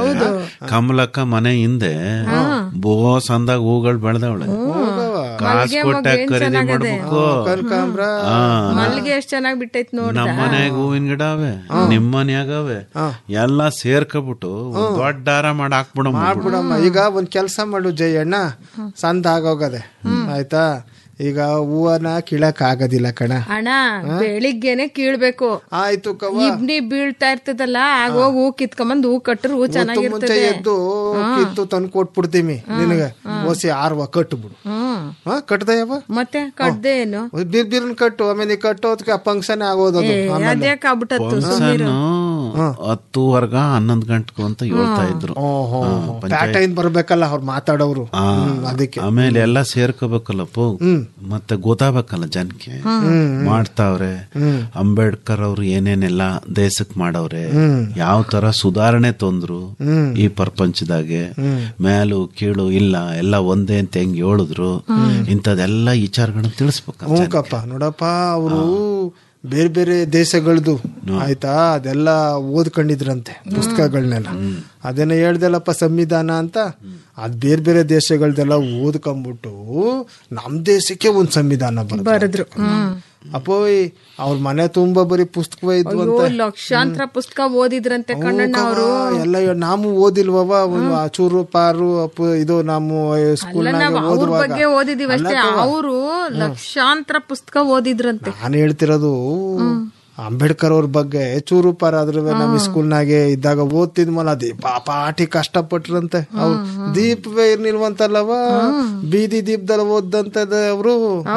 ಕಮಲಕ್ಕ ಮನೆ ಹಿಂದೆ ಬೋ ಸಂದಾಗ ಹೂಗಳು ಬೆಳೆದವಳೆ ಕಾಸು ಕೊಟ್ಟ ಖರೀದಿ ಮಾಡ್ಬೇಕು
ಕನಕಾಂಬ್ರ
ಆ,
ಮಲ್ಲಿಗೆ ಎಷ್ಟ್ ಚೆನ್ನಾಗ್ ಬಿಟ್ಟೈತ್ ನೋಡ್
ನಮ್ಮ ಮನ್ಯಾಗ ಹೂವಿನ ಗಿಡ ಅವೆ ನಿಮ್ ಮನ್ಯಾಗವೆ ಎಲ್ಲ ಸೇರ್ಕೊಬಿಟ್ಟು ಒಂದ್ ದೊಡ್ಡ ಹಾರ ಮಾಡಿ ಹಾಕ್ಬಿಡಮ್ಮ
ಮಾಡ್ಬಿಡಮ್ಮ ಈಗ ಒಂದ್ ಕೆಲ್ಸ ಮಾಡು ಜಯಣ್ಣ ಸಂದ ಆಗೋಗದೆ ಆಯ್ತಾ ಈಗ ಹೂವನ ಕೀಳಕ್ ಆಗೋದಿಲ್ಲ ಕಣ
ಅಣ್ಣ ಬೆಳಿಗ್ಗೆನೆ ಕೀಳ್ಬೇಕು
ಆಯ್ತು ಕವ್ವ
ಇಬ್ನಿ ಬೀಳ್ತಾ ಇರ್ತದಲ್ಲ ಆಗ ಹೋಗಿ ಹೂ ಕಿತ್ಕೊಂಬಂದ್ ಹೂ ಕಟ್ರು ಹೂ
ಮುಂಚೆ
ಚೆನ್ನಾಗಿರ್ತದೆ
ಎದ್ದು ಕಿತ್ತು ತಂದು ಕೊಟ್ಬಿಡ್ತೀವಿ ನಿನಗೆ ಓಸಿ ಆರ್ವ ಕಟ್ಬಿಡು
ಹ್ಮ್
ಹಾ ಕಟ್ದಯ್ಯವ
ಮತ್ತೆ ಕಡ್ದೆ ಏನು
ಬಿರ್ ಬಿರ್ನ್ ಕಟ್ಟು ಆಮೇಲೆ ನೀ ಕಟ್ಟೋದಕ್ಕೆ ಫಂಕ್ಷನ್ ಆಗೋದು ಅದು. ಆಮೇಲೆ
ಅದ್ಯಾಕ್ ಆಗ್ಬಿಟ್ಟತ್ತು
ಫಂಕ್ಷನ್ ಹತ್ತುವರ್ಗ ಹನ್ನೊಂದು ಗಂಟೆಗೂ ಅಂತ ಹೇಳ್ತಾ ಇದ್ರು
ಓಹೋ
ಹಾ, ಪಂಚಾಯ್ತಿ.
ಪ್ಯಾಟೈನ್ ಬರ್ಬೇಕಲ್ಲ ಅವ್ರು ಮಾತಾಡೋರು
ಆ,
ಅದಕ್ಕೆ
ಆಮೇಲೆ ಎಲ್ಲ ಸೇರ್ಕೋಬೇಕಲ್ಲಪ್ಪ ಮತ್ತೆ ಗೊತ್ತಾಗಬೇಕಲ್ಲ ಜನಕ್ಕೆ ಮಾಡ್ತಾವ್ರೆ ಅಂಬೇಡ್ಕರ್ ಅವ್ರು ಏನೇನೆಲ್ಲ ದೇಶಕ್ ಮಾಡವ್ರೆ ಯಾವ ತರ ಸುಧಾರಣೆ ತಂದ್ರು ಈ ಪ್ರಪಂಚದಾಗೆ ಮೇಲು ಕೀಳು ಇಲ್ಲ ಎಲ್ಲ ಒಂದೇ ಅಂತ ಹೆಂಗ್ ಹೇಳಿದ್ರು ಇಂಥದೆಲ್ಲ ವಿಚಾರಗಳನ್ನ ತಿಳಿಸ್ಬೇಕಲ್ಲ ಜನಕ್ಕೆ.
ಹ್ಞೂಕಪ್ಪ ನೋಡಪ್ಪ ಅವರು ಬೇರೆ ಬೇರೆ ದೇಶಗಳದು ಆಯ್ತಾ ಅದೆಲ್ಲ ಓದ್ಕೊಂಡಿದ್ರಂತೆ ಪುಸ್ತಕಗಳನ್ನೆಲ್ಲ ಅದೇನ ಹೇಳ್ದಲ್ಲಪ್ಪ ಸಂವಿಧಾನ ಅಂತ ಅದ್ ಬೇರೆ ಬೇರೆ ದೇಶಗಳದೆಲ್ಲ ಓದ್ಕೊಂಬಿಟ್ಟು ನಮ್ ದೇಶಕ್ಕೆ ಒಂದ್ ಸಂವಿಧಾನ
ಬರೆದ್ರು ಹ್ಮ್
ಅಪ್ಪೋಯ್ ಅವ್ರ ಮನೆ ತುಂಬಾ ಬರೀ ಪುಸ್ತಕವೇ ಇದ್ವು
ಅಯ್ಯೋ
ಅಂತ
ಲಕ್ಷಾಂತರ ಪುಸ್ತಕ ಓದಿದ್ರಂತೆ ಕಣ್ಣಣ್ಣ ಅವರು
ಎಲ್ಲ ಇವ್- ನಾವು ಓದಿಲ್ವವ ಒಂದು ಆ ಚೂರು ಪಾರು ಅಪ್ಪು ಇದು ನಾವು ಸ್ಕೂಲ್
ಅಲ್ಲ ನಾವ್ ಅವ್ರ ಬಗ್ಗೆ ಓದಿದೀವಿ ಅಷ್ಟೇ ಅವರು ಲಕ್ಷಾಂತರ ಪುಸ್ತಕ ಓದಿದ್ರಂತೆ
ನಾನು ಹೇಳ್ತಿರೋದು ಅಂಬೇಡ್ಕರ್ ಅವ್ರ ಬಗ್ಗೆ ಚೂರು ಪಾರ ಆದ್ರೂ ನಮ್ಮ ಸ್ಕೂಲ್ನಾಗೆ ಇದ್ದಾಗ ಓದ್ತಿದ್ಮಲ್ಲ ದೀಪ ಪಾಟಿ ಕಷ್ಟಪಟ್ರಂತೆ ಅವ್ರು ದೀಪವೇ ಇರ್ನಿಲ್ವಂತಲ್ಲವ ಬೀದಿ ದೀಪದಲ್ಲಿ ಓದಂತದ ಅವರು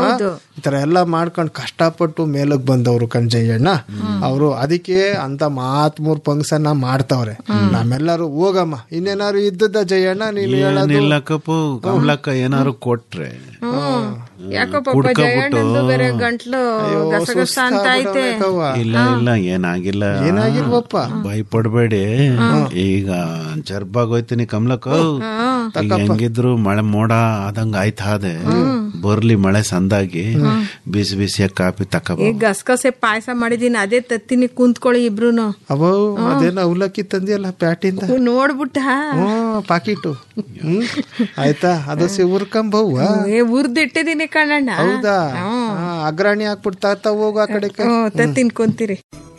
ಈ ತರ ಎಲ್ಲ ಮಾಡ್ಕೊಂಡು ಕಷ್ಟಪಟ್ಟು ಮೇಲಕ್ ಬಂದವರು ಕಣ್ಜಯ್ಯಣ್ಣ ಅವರು ಅದಕ್ಕೆ ಅಂತ ಮಾತ್ ಮೂರ್ ಫಂಕ್ಷನ್ ಮಾಡ್ತಾವ್ರೆ ನಮ್ಮೆಲ್ಲರೂ ಹೋಗಮ್ಮ ಇನ್ನೇನಾರು ಇದ್ದದ ಜಯಣ್ಣ ನೀನು ಹೇಳೋದು
ಏನಿಲ್ಲಕ್ಕಪ್ಪ ಕಮಲಕ್ಕ ಏನಾರು ಕೊಟ್ರೆ
ಯಾಕೋ ಪಾಪ
ಕುಡ್ಕೊಂಬಿಟ್ಟು
ಜಯಣ್ಣಂದು ಬೇರೆ ಗಂಟ್ಲು ಗಸಗಸ ಅಂತ ಐತೆ
ಇಲ್ಲ ಇಲ್ಲ ಏನಾಗಿಲ್ಲ
ಏನಾಗಿಲ್ವಪ್ಪ
ಭಯಪಡ್ಬೇಡಿ ಈಗ ಜರ್ಬಾಗೋಯ್ತೀನಿ ಕಮಲಕ್ಕ ಈಗ ಹೆಂಗಿದ್ರು ಮಳೆ ಮೋಡ ಆದಂಗ ಆಯ್ತಾದೆ ಬರ್ಲಿ ಮಳೆ ಸಂದಾಗಿ ಬಿಸಿ ಬಿಸಿಯಾಗಿ ಕಾಪಿ ತಕಬ
ಈ ಗಸಗಸೆ ಪಾಯಸ ಮಾಡಿದೀನಿ ಅದೇ ತತ್ತೀನಿ ಕುಂತ್ಕೊಳ್ಳಿ ಇಬ್ರುನು
ಅವ ಅದೇನ ಅವಲಕ್ಕಿ ತಂದಿಯಲ್ಲ ಪ್ಯಾಟಿಂದ
ನೋಡ್ಬಿಟ್ಟ
ಹ್ಮ್ ಪಾಕಿಟು ಹ್ಮ್ ಆಯ್ತಾ ಅದು ಸಿವ್ರ್ಕಂಬವ್ವ
ಏ ಉರ್ದಿಟ್ಟಿದೀನಿ ಕಣ್ಣಣ್ಣ
ಹೌದಾ ಹಾ, ಅಗ್ರಾಣಿ ಹಾಕ್ಬಿಡ್ತಾ ಹೋಗು ಆ ಕಡೆ
ಹ್ಮ್, ತತ್ತೀನಿ ಕುಂತೀರಿ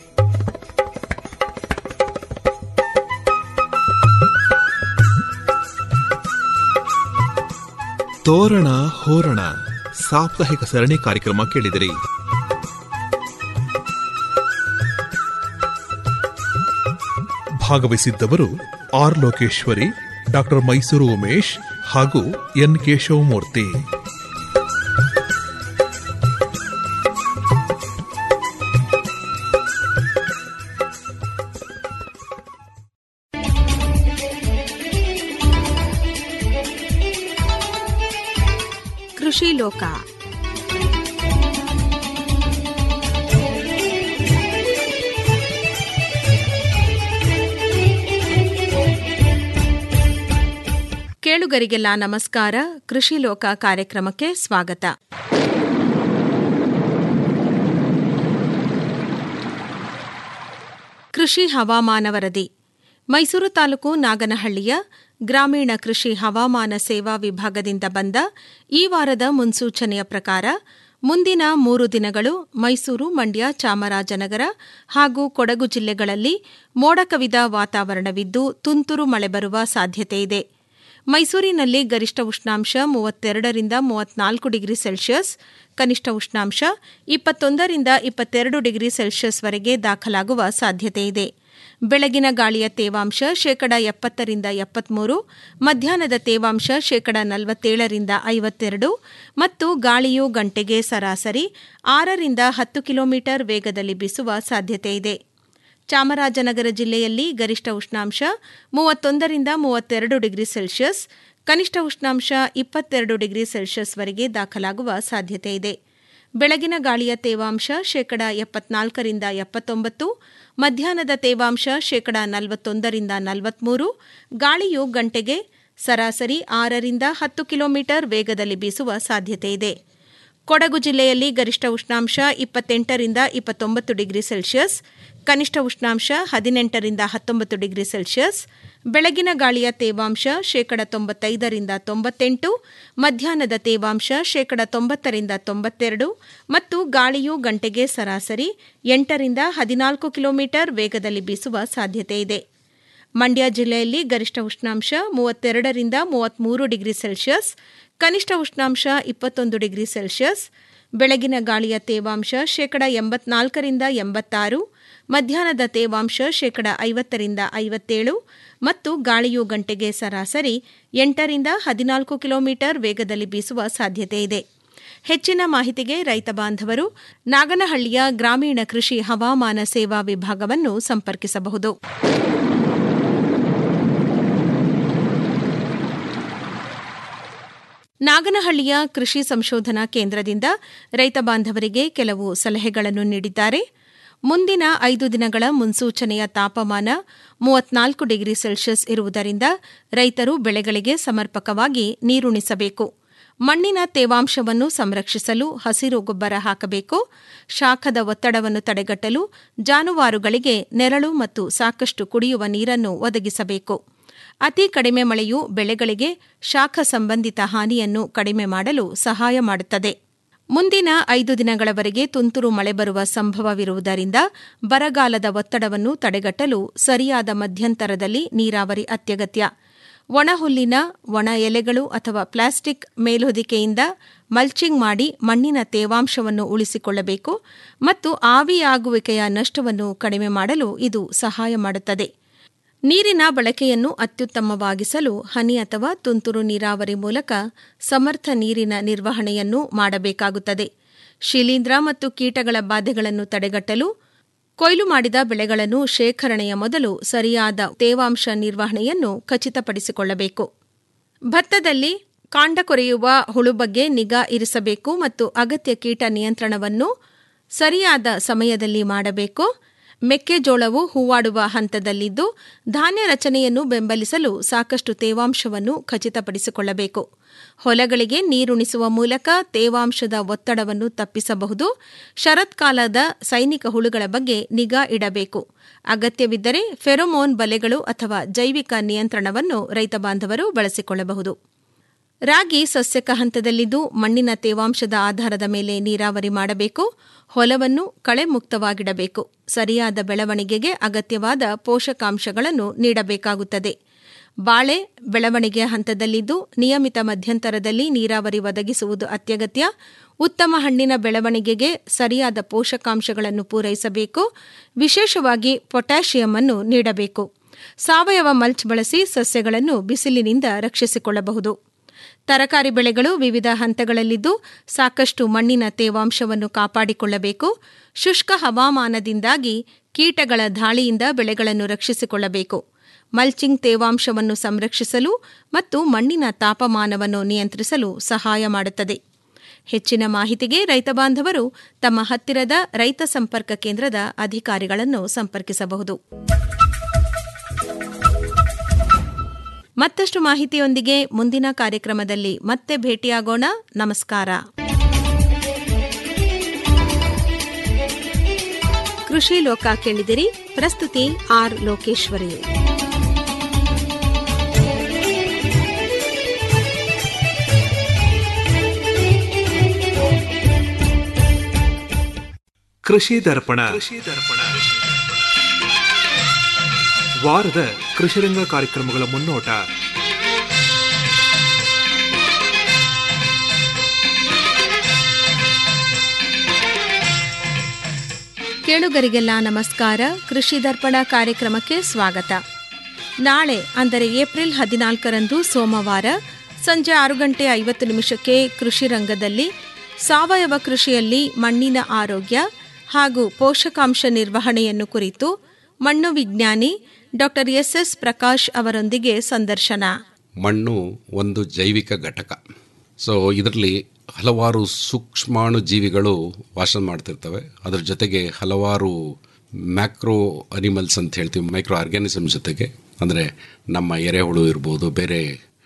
ತೋರಣ ಹೋರಣ ಸಾಪ್ತಾಹಿಕ ಸರಣಿ ಕಾರ್ಯಕ್ರಮ ಕೇಳಿದಿರಿ ಭಾಗವಹಿಸಿದ್ದವರು ಆರ್ ಲೋಕೇಶ್ವರಿ ಡಾಕ್ಟರ್ ಮೈಸೂರು ಉಮೇಶ್ ಹಾಗೂ ಎನ್ ಕೇಶವಮೂರ್ತಿ
ಕೃಷಿ ಲೋಕ ಕೇಳುಗರಿಗೆಲ್ಲ ನಮಸ್ಕಾರ ಕೃಷಿ ಲೋಕ ಕಾರ್ಯಕ್ರಮಕ್ಕೆ ಸ್ವಾಗತ ಕೃಷಿ ಹವಾಮಾನ ವರದಿ ಮೈಸೂರು ತಾಲೂಕು ನಾಗನಹಳ್ಳಿಯ ಗ್ರಾಮೀಣ ಕೃಷಿ ಹವಾಮಾನ ಸೇವಾ ವಿಭಾಗದಿಂದ ಬಂದ ಈ ವಾರದ ಮುನ್ಸೂಚನೆಯ ಪ್ರಕಾರ ಮುಂದಿನ ಮೂರು ದಿನಗಳು ಮೈಸೂರು ಮಂಡ್ಯ ಚಾಮರಾಜನಗರ ಹಾಗೂ ಕೊಡಗು ಜಿಲ್ಲೆಗಳಲ್ಲಿ ಮೋಡ ಕವಿದ ವಾತಾವರಣವಿದ್ದು ತುಂತುರು ಮಳೆ ಬರುವ ಸಾಧ್ಯತೆಯಿದೆ ಮೈಸೂರಿನಲ್ಲಿ ಗರಿಷ್ಠ ಉಷ್ಣಾಂಶ ಮೂವತ್ತೆರಡರಿಂದ ಮೂವತ್ನಾಲ್ಕು ಡಿಗ್ರಿ ಸೆಲ್ಸಿಯಸ್ ಕನಿಷ್ಠ ಉಷ್ಣಾಂಶ ಇಪ್ಪತ್ತೊಂದರಿಂದ ಇಪ್ಪತ್ತೆರಡು ಡಿಗ್ರಿ ಸೆಲ್ಸಿಯಸ್ವರೆಗೆ ದಾಖಲಾಗುವ ಸಾಧ್ಯತೆಯಿದೆ ಬೆಳಗಿನ ಗಾಳಿಯ ತೇವಾಂಶ ಶೇಕಡ ಎಪ್ಪತ್ತರಿಂದ ಎಪ್ಪತ್ಮೂರು ಮಧ್ಯಾಹ್ನದ ತೇವಾಂಶ ಶೇಕಡ ನಲವತ್ತೇಳರಿಂದ ಐವತ್ತೆರಡು ಮತ್ತು ಗಾಳಿಯು ಗಂಟೆಗೆ ಸರಾಸರಿ ಆರರಿಂದ ಹತ್ತು ಕಿಲೋಮೀಟರ್ ವೇಗದಲ್ಲಿ ಬೀಸುವ ಸಾಧ್ಯತೆಯಿದೆ ಚಾಮರಾಜನಗರ ಜಿಲ್ಲೆಯಲ್ಲಿ ಗರಿಷ್ಠ ಉಷ್ಣಾಂಶ ಮೂವತ್ತೊಂದರಿಂದ ಮೂವತ್ತೆರಡು ಡಿಗ್ರಿ ಸೆಲ್ಸಿಯಸ್ ಕನಿಷ್ಠ ಉಷ್ಣಾಂಶ ಇಪ್ಪತ್ತೆರಡು ಡಿಗ್ರಿ ಸೆಲ್ಸಿಯಸ್ವರೆಗೆ ದಾಖಲಾಗುವ ಸಾಧ್ಯತೆಯಿದೆ ಬೆಳಗಿನ ಗಾಳಿಯ ತೇವಾಂಶ ಶೇಕಡ ಎಪ್ಪತ್ನಾಲ್ಕರಿಂದ ಎಪ್ಪತ್ತೊಂಬತ್ತು ಮಧ್ಯಾಹ್ನದ ತೇವಾಂಶ ಶೇಕಡ ನಲವತ್ತೊಂದರಿಂದ ನಲವತ್ಮೂರು ಗಾಳಿಯು ಗಂಟೆಗೆ ಸರಾಸರಿ ಆರರಿಂದ ಹತ್ತು ಕಿಲೋಮೀಟರ್ ವೇಗದಲ್ಲಿ ಬೀಸುವ ಸಾಧ್ಯತೆಯಿದೆ ಕೊಡಗು ಜಿಲ್ಲೆಯಲ್ಲಿ ಗರಿಷ್ಠ ಉಷ್ಣಾಂಶ ಇಪ್ಪತ್ತೆಂಟರಿಂದ ಇಪ್ಪತ್ತೊಂಬತ್ತು ಡಿಗ್ರಿ ಸೆಲ್ಸಿಯಸ್ ಕನಿಷ್ಠ ಉಷ್ಣಾಂಶ ಹದಿನೆಂಟರಿಂದ ಹತ್ತೊಂಬತ್ತು ಡಿಗ್ರಿ ಸೆಲ್ಸಿಯಸ್ ಬೆಳಗಿನ ಗಾಳಿಯ ತೇವಾಂಶ ಶೇಕಡ ತೊಂಬತ್ತೈದರಿಂದ ತೊಂಬತ್ತೆಂಟು ಮಧ್ಯಾಹ್ನದ ತೇವಾಂಶ ಶೇಕಡ ತೊಂಬತ್ತರಿಂದ ತೊಂಬತ್ತೆರಡು ಮತ್ತು ಗಾಳಿಯು ಗಂಟೆಗೆ ಸರಾಸರಿ ಎಂಟರಿಂದ ಹದಿನಾಲ್ಕು ಕಿಲೋಮೀಟರ್ ವೇಗದಲ್ಲಿ ಬೀಸುವ ಸಾಧ್ಯತೆಯಿದೆ ಮಂಡ್ಯ ಜಿಲ್ಲೆಯಲ್ಲಿ ಗರಿಷ್ಠ ಉಷ್ಣಾಂಶ ಮೂವತ್ತೆರಡರಿಂದ ಮೂವತ್ತ್ಮೂರು ಡಿಗ್ರಿ ಸೆಲ್ಸಿಯಸ್ ಕನಿಷ್ಠ ಉಷ್ಣಾಂಶ ಇಪ್ಪತ್ತೊಂದು ಡಿಗ್ರಿ ಸೆಲ್ಸಿಯಸ್ ಬೆಳಗಿನ ಗಾಳಿಯ ತೇವಾಂಶ ಶೇಕಡ ಎಂಬತ್ನಾಲ್ಕರಿಂದ ಎಂಬತ್ತಾರು ಮಧ್ಯಾಹ್ನದ ತೇವಾಂಶ ಶೇಕಡ ಐವತ್ತರಿಂದ ಐವತ್ತೇಳು ಮತ್ತು ಗಾಳಿಯು ಗಂಟೆಗೆ ಸರಾಸರಿ ಎಂಟರಿಂದ ಹದಿನಾಲ್ಕು ಕಿಲೋಮೀಟರ್ ವೇಗದಲ್ಲಿ ಬೀಸುವ ಸಾಧ್ಯತೆಯಿದೆ ಹೆಚ್ಚಿನ ಮಾಹಿತಿಗೆ ರೈತ ಬಾಂಧವರು ನಾಗನಹಳ್ಳಿಯ ಗ್ರಾಮೀಣ ಕೃಷಿ ಹವಾಮಾನ ಸೇವಾ ವಿಭಾಗವನ್ನು ಸಂಪರ್ಕಿಸಬಹುದು ನಾಗನಹಳ್ಳಿಯ ಕೃಷಿ ಸಂಶೋಧನಾ ಕೇಂದ್ರದಿಂದ ರೈತ ಬಾಂಧವರಿಗೆ ಕೆಲವು ಸಲಹೆಗಳನ್ನು ನೀಡಿದ್ದಾರೆ ಮುಂದಿನ ಐದು ದಿನಗಳ ಮುನ್ಸೂಚನೆಯ ತಾಪಮಾನ ಮೂವತ್ನಾಲ್ಕು ಡಿಗ್ರಿ ಸೆಲ್ಸಿಯಸ್ ಇರುವುದರಿಂದ ರೈತರು ಬೆಳೆಗಳಿಗೆ ಸಮರ್ಪಕವಾಗಿ ನೀರುಣಿಸಬೇಕು ಮಣ್ಣಿನ ತೇವಾಂಶವನ್ನು ಸಂರಕ್ಷಿಸಲು ಹಸಿರು ಗೊಬ್ಬರ ಹಾಕಬೇಕು ಶಾಖದ ಒತ್ತಡವನ್ನು ತಡೆಗಟ್ಟಲು ಜಾನುವಾರುಗಳಿಗೆ ನೆರಳು ಮತ್ತು ಸಾಕಷ್ಟು ಕುಡಿಯುವ ನೀರನ್ನು ಒದಗಿಸಬೇಕು ಅತಿ ಕಡಿಮೆ ಮಳೆಯು ಬೆಳೆಗಳಿಗೆ ಶಾಖ ಸಂಬಂಧಿತ ಹಾನಿಯನ್ನು ಕಡಿಮೆ ಮಾಡಲು ಸಹಾಯ ಮಾಡುತ್ತದೆ ಮುಂದಿನ ಐದು ದಿನಗಳವರೆಗೆ ತುಂತುರು ಮಳೆ ಬರುವ ಸಂಭವವಿರುವುದರಿಂದ ಬರಗಾಲದ ಒತ್ತಡವನ್ನು ತಡೆಗಟ್ಟಲು ಸರಿಯಾದ ಮಧ್ಯಂತರದಲ್ಲಿ ನೀರಾವರಿ ಅತ್ಯಗತ್ಯ ಒಣಹುಲ್ಲಿನ ಒಣ ಎಲೆಗಳು ಅಥವಾ ಪ್ಲಾಸ್ಟಿಕ್ ಮೇಲ್ಹೊದಿಕೆಯಿಂದ ಮಲ್ಚಿಂಗ್ ಮಾಡಿ ಮಣ್ಣಿನ ತೇವಾಂಶವನ್ನು ಉಳಿಸಿಕೊಳ್ಳಬೇಕು ಮತ್ತು ಆವಿಯಾಗುವಿಕೆಯ ನಷ್ಟವನ್ನು ಕಡಿಮೆ ಮಾಡಲು ಇದು ಸಹಾಯ ಮಾಡುತ್ತದೆ ನೀರಿನ ಬಳಕೆಯನ್ನು ಅತ್ಯುತ್ತಮವಾಗಿಸಲು ಹನಿ ಅಥವಾ ತುಂತುರು ನೀರಾವರಿ ಮೂಲಕ ಸಮರ್ಥ ನೀರಿನ ನಿರ್ವಹಣೆಯನ್ನು ಮಾಡಬೇಕಾಗುತ್ತದೆ ಶಿಲೀಂಧ್ರ ಮತ್ತು ಕೀಟಗಳ ಬಾಧೆಗಳನ್ನು ತಡೆಗಟ್ಟಲು ಕೊಯ್ಲು ಮಾಡಿದ ಬೆಳೆಗಳನ್ನು ಶೇಖರಣೆಯ ಮೊದಲು ಸರಿಯಾದ ತೇವಾಂಶ ನಿರ್ವಹಣೆಯನ್ನು ಖಚಿತಪಡಿಸಿಕೊಳ್ಳಬೇಕು ಭತ್ತದಲ್ಲಿ ಕಾಂಡ ಕೊರೆಯುವ ಹುಳು ಬಗ್ಗೆ ನಿಗಾ ಇರಿಸಬೇಕು ಮತ್ತು ಅಗತ್ಯ ಕೀಟ ನಿಯಂತ್ರಣವನ್ನು ಸರಿಯಾದ ಸಮಯದಲ್ಲಿ ಮಾಡಬೇಕು ಮೆಕ್ಕೆಜೋಳವು ಹೂವಾಡುವ ಹಂತದಲ್ಲಿದ್ದು ಧಾನ್ಯ ರಚನೆಯನ್ನು ಬೆಂಬಲಿಸಲು ಸಾಕಷ್ಟು ತೇವಾಂಶವನ್ನು ಖಚಿತಪಡಿಸಿಕೊಳ್ಳಬೇಕು ಹೊಲಗಳಿಗೆ ನೀರುಣಿಸುವ ಮೂಲಕ ತೇವಾಂಶದ ಒತ್ತಡವನ್ನು ತಪ್ಪಿಸಬಹುದು ಶರತ್ಕಾಲದ ಸೈನಿಕ ಹುಳುಗಳ ಬಗ್ಗೆ ನಿಗಾ ಇಡಬೇಕು ಅಗತ್ಯವಿದ್ದರೆ ಫೆರೋಮೋನ್ ಬಲೆಗಳು ಅಥವಾ ಜೈವಿಕ ನಿಯಂತ್ರಣವನ್ನು ರೈತ ಬಾಂಧವರು ಬಳಸಿಕೊಳ್ಳಬಹುದು ರಾಗಿ ಸಸ್ಯಕ ಹಂತದಲ್ಲಿದ್ದು ಮಣ್ಣಿನ ತೇವಾಂಶದ ಆಧಾರದ ಮೇಲೆ ನೀರಾವರಿ ಮಾಡಬೇಕು ಹೊಲವನ್ನು ಕಳೆ ಮುಕ್ತವಾಗಿಡಬೇಕು ಸರಿಯಾದ ಬೆಳವಣಿಗೆಗೆ ಅಗತ್ಯವಾದ ಪೋಷಕಾಂಶಗಳನ್ನು ನೀಡಬೇಕಾಗುತ್ತದೆ ಬಾಳೆ ಬೆಳವಣಿಗೆಯ ಹಂತದಲ್ಲಿದ್ದು ನಿಯಮಿತ ಮಧ್ಯಂತರದಲ್ಲಿ ನೀರಾವರಿ ಒದಗಿಸುವುದು ಅತ್ಯಗತ್ಯ ಉತ್ತಮ ಹಣ್ಣಿನ ಬೆಳವಣಿಗೆಗೆ ಸರಿಯಾದ ಪೋಷಕಾಂಶಗಳನ್ನು ಪೂರೈಸಬೇಕು ವಿಶೇಷವಾಗಿ ಪೊಟ್ಯಾಷಿಯಂ ಅನ್ನು ನೀಡಬೇಕು ಸಾವಯವ ಮಲ್ಚ್ ಬಳಸಿ ಸಸ್ಯಗಳನ್ನು ಬಿಸಿಲಿನಿಂದ ರಕ್ಷಿಸಿಕೊಳ್ಳಬಹುದು
ತರಕಾರಿ ಬೆಳೆಗಳು ವಿವಿಧ ಹಂತಗಳಲ್ಲಿದ್ದು ಸಾಕಷ್ಟು ಮಣ್ಣಿನ ತೇವಾಂಶವನ್ನು ಕಾಪಾಡಿಕೊಳ್ಳಬೇಕು ಶುಷ್ಕ ಹವಾಮಾನದಿಂದಾಗಿ ಕೀಟಗಳ ದಾಳಿಯಿಂದ ಬೆಳೆಗಳನ್ನು ರಕ್ಷಿಸಿಕೊಳ್ಳಬೇಕು ಮಲ್ಚಿಂಗ್ ತೇವಾಂಶವನ್ನು ಸಂರಕ್ಷಿಸಲು ಮತ್ತು ಮಣ್ಣಿನ ತಾಪಮಾನವನ್ನು ನಿಯಂತ್ರಿಸಲು ಸಹಾಯ ಮಾಡುತ್ತದೆ ಹೆಚ್ಚಿನ ಮಾಹಿತಿಗೆ ರೈತ ಬಾಂಧವರು ತಮ್ಮ ಹತ್ತಿರದ ರೈತ ಸಂಪರ್ಕ ಕೇಂದ್ರದ ಅಧಿಕಾರಿಗಳನ್ನು ಸಂಪರ್ಕಿಸಬಹುದು ಮತ್ತಷ್ಟು ಮಾಹಿತಿಯೊಂದಿಗೆ ಮುಂದಿನ ಕಾರ್ಯಕ್ರಮದಲ್ಲಿ ಮತ್ತೆ ಭೇಟಿಯಾಗೋಣ ನಮಸ್ಕಾರ ಕೃಷಿ ಲೋಕ ಕೇಳಿದಿರಿ ಪ್ರಸ್ತುತಿ ಆರ್ ಲೋಕೇಶ್ವರಿ
ಕೃಷಿ ದರ್ಪಣ ವಾರದ ಕೃಷಿರಂಗ ಕಾರ್ಯಕ್ರಮಗಳ ಮುನ್ನೋಟ
ಕೇಳುಗರಿಗೆಲ್ಲ ನಮಸ್ಕಾರ ಕೃಷಿ ದರ್ಪಣ ಕಾರ್ಯಕ್ರಮಕ್ಕೆ ಸ್ವಾಗತ ನಾಳೆ ಅಂದರೆ ಏಪ್ರಿಲ್ ಹದಿನಾಲ್ಕರಂದು ಸೋಮವಾರ ಸಂಜೆ ಆರು ಗಂಟೆ ಐವತ್ತು ನಿಮಿಷಕ್ಕೆ ಕೃಷಿ ರಂಗದಲ್ಲಿ ಸಾವಯವ ಕೃಷಿಯಲ್ಲಿ ಮಣ್ಣಿನ ಆರೋಗ್ಯ ಹಾಗೂ ಪೋಷಕಾಂಶ ನಿರ್ವಹಣೆಯನ್ನು ಕುರಿತು ಮಣ್ಣು ವಿಜ್ಞಾನಿ ಡಾಕ್ಟರ್ ಎಸ್ ಎಸ್ ಪ್ರಕಾಶ್ ಅವರೊಂದಿಗೆ ಸಂದರ್ಶನ
ಮಣ್ಣು ಒಂದು ಜೈವಿಕ ಘಟಕ ಸೊ ಇದರಲ್ಲಿ ಹಲವಾರು ಸೂಕ್ಷ್ಮಾಣು ಜೀವಿಗಳು ವಾಸ ಮಾಡ್ತಿರ್ತವೆ ಅದರ ಜೊತೆಗೆ ಹಲವಾರು ಮ್ಯಾಕ್ರೋ ಅನಿಮಲ್ಸ್ ಅಂತ ಹೇಳ್ತೀವಿ ಮೈಕ್ರೋ ಆರ್ಗ್ಯಾನಿಸಮ್ ಜೊತೆಗೆ ಅಂದರೆ ನಮ್ಮ ಎರೆಹುಳು ಇರ್ಬೋದು ಬೇರೆ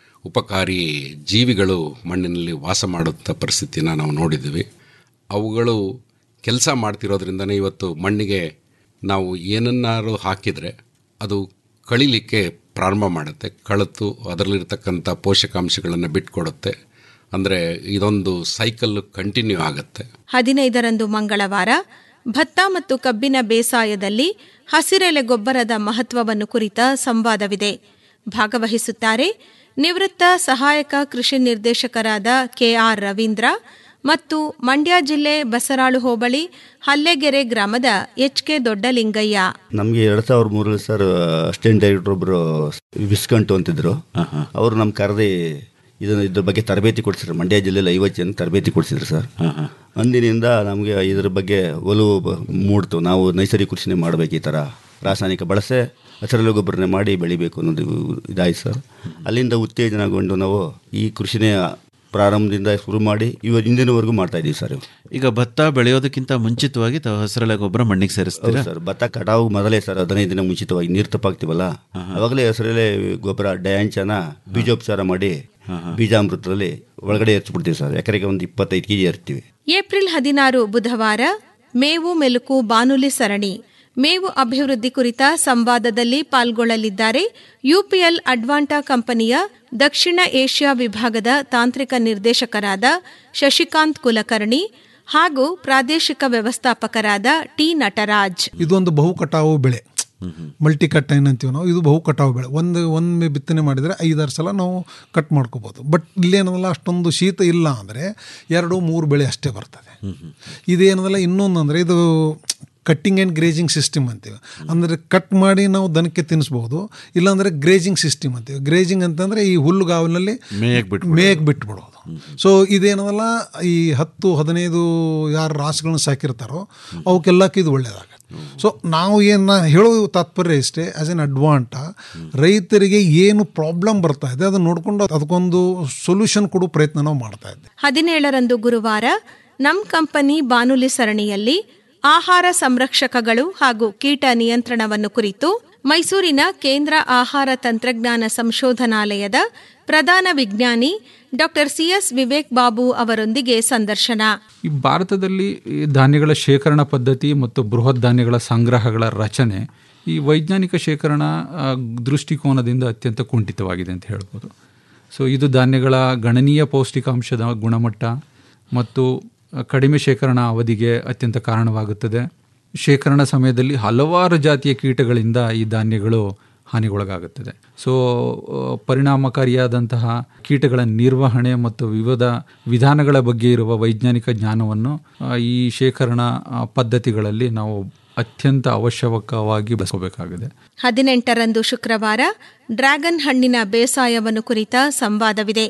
ಉಪಕಾರಿ ಜೀವಿಗಳು ಮಣ್ಣಿನಲ್ಲಿ ವಾಸ ಮಾಡುವಂಥ ಪರಿಸ್ಥಿತಿನ ನಾವು ನೋಡಿದ್ದೀವಿ ಅವುಗಳು ಕೆಲಸ ಮಾಡ್ತಿರೋದ್ರಿಂದನೇ ಇವತ್ತು ಮಣ್ಣಿಗೆ ನಾವು ಏನನ್ನಾರು ಹಾಕಿದರೆ ಅದು ಕಳಿಲಿಕ್ಕೆ ಪ್ರಾರಂಭ ಮಾಡುತ್ತೆ ಕಳತು ಅದರಲ್ಲಿರ್ತಕ್ಕಂಥ ಪೋಷಕಾಂಶಗಳನ್ನು ಬಿಟ್ಕೊಡುತ್ತೆ ಅಂದರೆ ಇದೊಂದು ಸೈಕಲ್ ಕಂಟಿನ್ಯೂ ಆಗುತ್ತೆ
ಹದಿನೈದರಂದು ಮಂಗಳವಾರ ಭತ್ತ ಮತ್ತು ಕಬ್ಬಿನ ಬೇಸಾಯದಲ್ಲಿ ಹಸಿರೆಲೆ ಗೊಬ್ಬರದ ಮಹತ್ವವನ್ನು ಕುರಿತ ಸಂವಾದವಿದೆ ಭಾಗವಹಿಸುತ್ತಾರೆ ನಿವೃತ್ತ ಸಹಾಯಕ ಕೃಷಿ ನಿರ್ದೇಶಕರಾದ ಕೆಆರ್ ರವೀಂದ್ರ ಮತ್ತು ಮಂಡ್ಯ ಜಿಲ್ಲೆ ಬಸರಾಳು ಹೋಬಳಿ ಹಲ್ಲೆಗೆರೆ ಗ್ರಾಮದ ಎಚ್ ಕೆ ದೊಡ್ಡಲಿಂಗಯ್ಯ
ನಮಗೆ ಎರಡು ಸಾವಿರದ ಮೂರಲ್ಲಿ ಸರ್ ಅಸಿಸ್ಟೆಂಟ್ ಡೈರೆಕ್ಟರ್ ಒಬ್ಬರು ವಿಸ್ಕಂಟು ಅಂತಿದ್ರು ಅವರು ನಮ್ಮ ಕರೆದಿ ಇದನ್ನ ಇದ್ರ ಬಗ್ಗೆ ತರಬೇತಿ ಕೊಡಿಸಿದ್ರು ಮಂಡ್ಯ ಜಿಲ್ಲೆಯಲ್ಲಿ ಐವತ್ತು ಜನ ತರಬೇತಿ ಕೊಡಿಸಿದ್ರು ಸರ್ ಅಂದಿನಿಂದ ನಮಗೆ ಇದ್ರ ಬಗ್ಗೆ ಒಲವು ಬ- ಮೂಡ್ತು ನಾವು ನೈಸರ್ಗಿಕ ಕೃಷಿನೇ ಮಾಡಬೇಕು ಈ ಥರ ರಾಸಾಯನಿಕ ಬಳಸೆ ಹಸಿರೆಲೆ ಗೊಬ್ಬರನೇ ಮಾಡಿ ಬೆಳಿಬೇಕು ಅನ್ನೋದು ಇದಾಯ್ತು ಸರ್ ಅಲ್ಲಿಂದ ಉತ್ತೇಜನಗೊಂಡು ನಾವು ಈ ಕೃಷಿನೇ ಪ್ರಾರಂಭದಿಂದ ಶುರು ಮಾಡಿ ಇವ ಇಂದಿನವರೆಗೂ ಮಾಡ್ತಾ ಇದ್ದೀವಿ ಸರ್
ಈಗ ಭತ್ತ ಬೆಳೆಯೋದಕ್ಕಿಂತ ಮುಂಚಿತವಾಗಿ ತಾವು ಹಸಿರೆಲೆ ಗೊಬ್ಬರ ಮಣ್ಣಿಗೆ ಸೇರಿಸ್ತೀರಾ
ಹೌದು ಸರ್ ಭತ್ತ ಕಟಾವು ಮೊದಲೇ ಸರ್ ಹದಿನೈದು ದಿನ ಮುಂಚಿತವಾಗಿ ನೀರು ತಪ್ಪಾಗ್ತೀವಲ್ಲ ಅವಾಗಲೇ ಹೆಸರಲ್ಲೇ ಗೊಬ್ಬರ ಡಯಾಂಚನ ಬೀಜೋಪಚಾರ ಮಾಡಿ ಬೀಜಾಮೃತದಲ್ಲಿ ಒಳಗಡೆ ಎರ್ಚ್ಬಿಡ್ತೀವಿ ಸರ್ ಎಕರೆಗೆ ಒಂದು ಇಪ್ಪತ್ತೈದು ಕೆಜಿ ಎರ್ತೀವಿ
ಏಪ್ರಿಲ್ ಹದಿನಾರು ಬುಧವಾರ ಮೇವು ಮೆಲುಕು ಬಾನುಲಿ ಸರಣಿ ಮೇವು ಅಭಿವೃದ್ಧಿ ಕುರಿತ ಸಂವಾದದಲ್ಲಿ ಪಾಲ್ಗೊಳ್ಳಲಿದ್ದಾರೆ ಯುಪಿಎಲ್ ಅಡ್ವಾಂಟಾ ಕಂಪನಿಯ ದಕ್ಷಿಣ ಏಷ್ಯಾ ವಿಭಾಗದ ತಾಂತ್ರಿಕ ನಿರ್ದೇಶಕರಾದ ಶಶಿಕಾಂತ್ ಕುಲಕರ್ಣಿ ಹಾಗೂ ಪ್ರಾದೇಶಿಕ ವ್ಯವಸ್ಥಾಪಕರಾದ ಟಿ ನಟರಾಜ್
ಇದೊಂದು ಬಹು ಕಟಾವು ಬೆಳೆ ಮಲ್ಟಿ ಕಟ್ ಏನಂತೀವಿ ನಾವು ಇದು ಬಹು ಕಟಾವು ಬೆಳೆ ಒಂದು ಒಮ್ಮೆ ಬಿತ್ತನೆ ಮಾಡಿದರೆ ಐದಾರು ಸಲ ನಾವು ಕಟ್ ಮಾಡ್ಕೋಬೋದು ಬಟ್ ಇಲ್ಲೇನದಲ್ಲ ಅಷ್ಟೊಂದು ಶೀತ ಇಲ್ಲ ಅಂದರೆ ಎರಡು ಮೂರು ಬೆಳೆ ಅಷ್ಟೇ ಬರ್ತದೆ ಇದೇನದಲ್ಲ ಇನ್ನೊಂದು ಅಂದರೆ ಇದು ಕಟ್ಟಿಂಗ್ ಆ್ಯಂಡ್ ಗ್ರೇಜಿಂಗ್ ಸಿಸ್ಟಮ್ ಅಂತೀವಿ ಅಂದರೆ ಕಟ್ ಮಾಡಿ ನಾವು ದನಕ್ಕೆ ತಿನ್ನಿಸ್ಬೋದು ಇಲ್ಲಾಂದರೆ ಗ್ರೇಜಿಂಗ್ ಸಿಸ್ಟಮ್ ಅಂತೀವಿ ಗ್ರೇಜಿಂಗ್ ಅಂತಂದರೆ ಈ ಹುಲ್ಲುಗಾವಲಿನಲ್ಲಿ
ಮೇಯಕ್ಕೆ ಬಿಟ್ಟು
ಮೇಯಕ್ಕೆ ಬಿಟ್ಬಿಡೋದು ಸೊ ಇದೇನದಲ್ಲ ಈ ಹತ್ತು ಹದಿನೈದು ಯಾರು ರಾಸುಗಳನ್ನ ಸಾಕಿರ್ತಾರೋ ಅವಕ್ಕೆಲ್ಲಕ್ಕೆ ಇದು ಒಳ್ಳೆಯದಾಗತ್ತೆ ಸೊ ನಾವು ಏನು ಹೇಳೋ ತಾತ್ಪರ್ಯ ಇಷ್ಟೇ ಆ್ಯಸ್ ಎನ್ ಅಡ್ವಾಂಟ ರೈತರಿಗೆ ಏನು ಪ್ರಾಬ್ಲಮ್ ಬರ್ತಾ ಇದೆ ಅದನ್ನು ನೋಡಿಕೊಂಡು ಅದಕ್ಕೊಂದು ಸೊಲ್ಯೂಷನ್ ಕೊಡೋ ಪ್ರಯತ್ನ ನಾವು ಮಾಡ್ತಾ ಇದ್ದೀವಿ
ಹದಿನೇಳರಂದು ಗುರುವಾರ ನಮ್ ಕಂಪನಿ ಬಾನುಲಿ ಸರಣಿಯಲ್ಲಿ ಆಹಾರ ಸಂರಕ್ಷಕಗಳು ಹಾಗೂ ಕೀಟ ನಿಯಂತ್ರಣವನ್ನು ಕುರಿತು ಮೈಸೂರಿನ ಕೇಂದ್ರ ಆಹಾರ ತಂತ್ರಜ್ಞಾನ ಸಂಶೋಧನಾಲಯದ ಪ್ರಧಾನ ವಿಜ್ಞಾನಿ ಡಾಕ್ಟರ್ ಸಿಎಸ್ ವಿವೇಕ್ ಬಾಬು ಅವರೊಂದಿಗೆ ಸಂದರ್ಶನ
ಈ ಭಾರತದಲ್ಲಿ ಈ ಧಾನ್ಯಗಳ ಶೇಖರಣಾ ಪದ್ಧತಿ ಮತ್ತು ಬೃಹತ್ ಧಾನ್ಯಗಳ ಸಂಗ್ರಹಗಳ ರಚನೆ ಈ ವೈಜ್ಞಾನಿಕ ಶೇಖರಣಾ ಆ, ದೃಷ್ಟಿಕೋನದಿಂದ ಅತ್ಯಂತ ಕುಂಠಿತವಾಗಿದೆ ಅಂತ ಹೇಳ್ಬೋದು ಸೊ ಇದು ಧಾನ್ಯಗಳ ಗಣನೀಯ ಪೌಷ್ಟಿಕಾಂಶದ ಗುಣಮಟ್ಟ ಮತ್ತು ಆ, ಕಡಿಮೆ ಶೇಖರಣಾ ಅವಧಿಗೆ ಅತ್ಯಂತ ಕಾರಣವಾಗುತ್ತದೆ ಶೇಖರಣಾ ಸಮಯದಲ್ಲಿ ಹಲವಾರು ಜಾತಿಯ ಕೀಟಗಳಿಂದ ಈ ಧಾನ್ಯಗಳು ಹಾನಿಗೊಳಗಾಗುತ್ತದೆ ಸೊ ಆ, ಪರಿಣಾಮಕಾರಿಯಾದಂತಹ ಕೀಟಗಳ ನಿರ್ವಹಣೆ ಮತ್ತು ವಿವಿಧ ವಿಧಾನಗಳ ಬಗ್ಗೆ ಇರುವ ವೈಜ್ಞಾನಿಕ ಜ್ಞಾನವನ್ನು ಆ, ಈ ಶೇಖರಣಾ ಆ, ಪದ್ಧತಿಗಳಲ್ಲಿ ನಾವು ಅತ್ಯಂತ ಅವಶ್ಯಕವಾಗಿ ಬೆಳೆಸಬೇಕಾಗಿದೆ
ಹದಿನೆಂಟರಂದು ಶುಕ್ರವಾರ ಡ್ರ್ಯಾಗನ್ ಹಣ್ಣಿನ ಬೇಸಾಯವನ್ನು ಕುರಿತ ಸಂವಾದವಿದೆ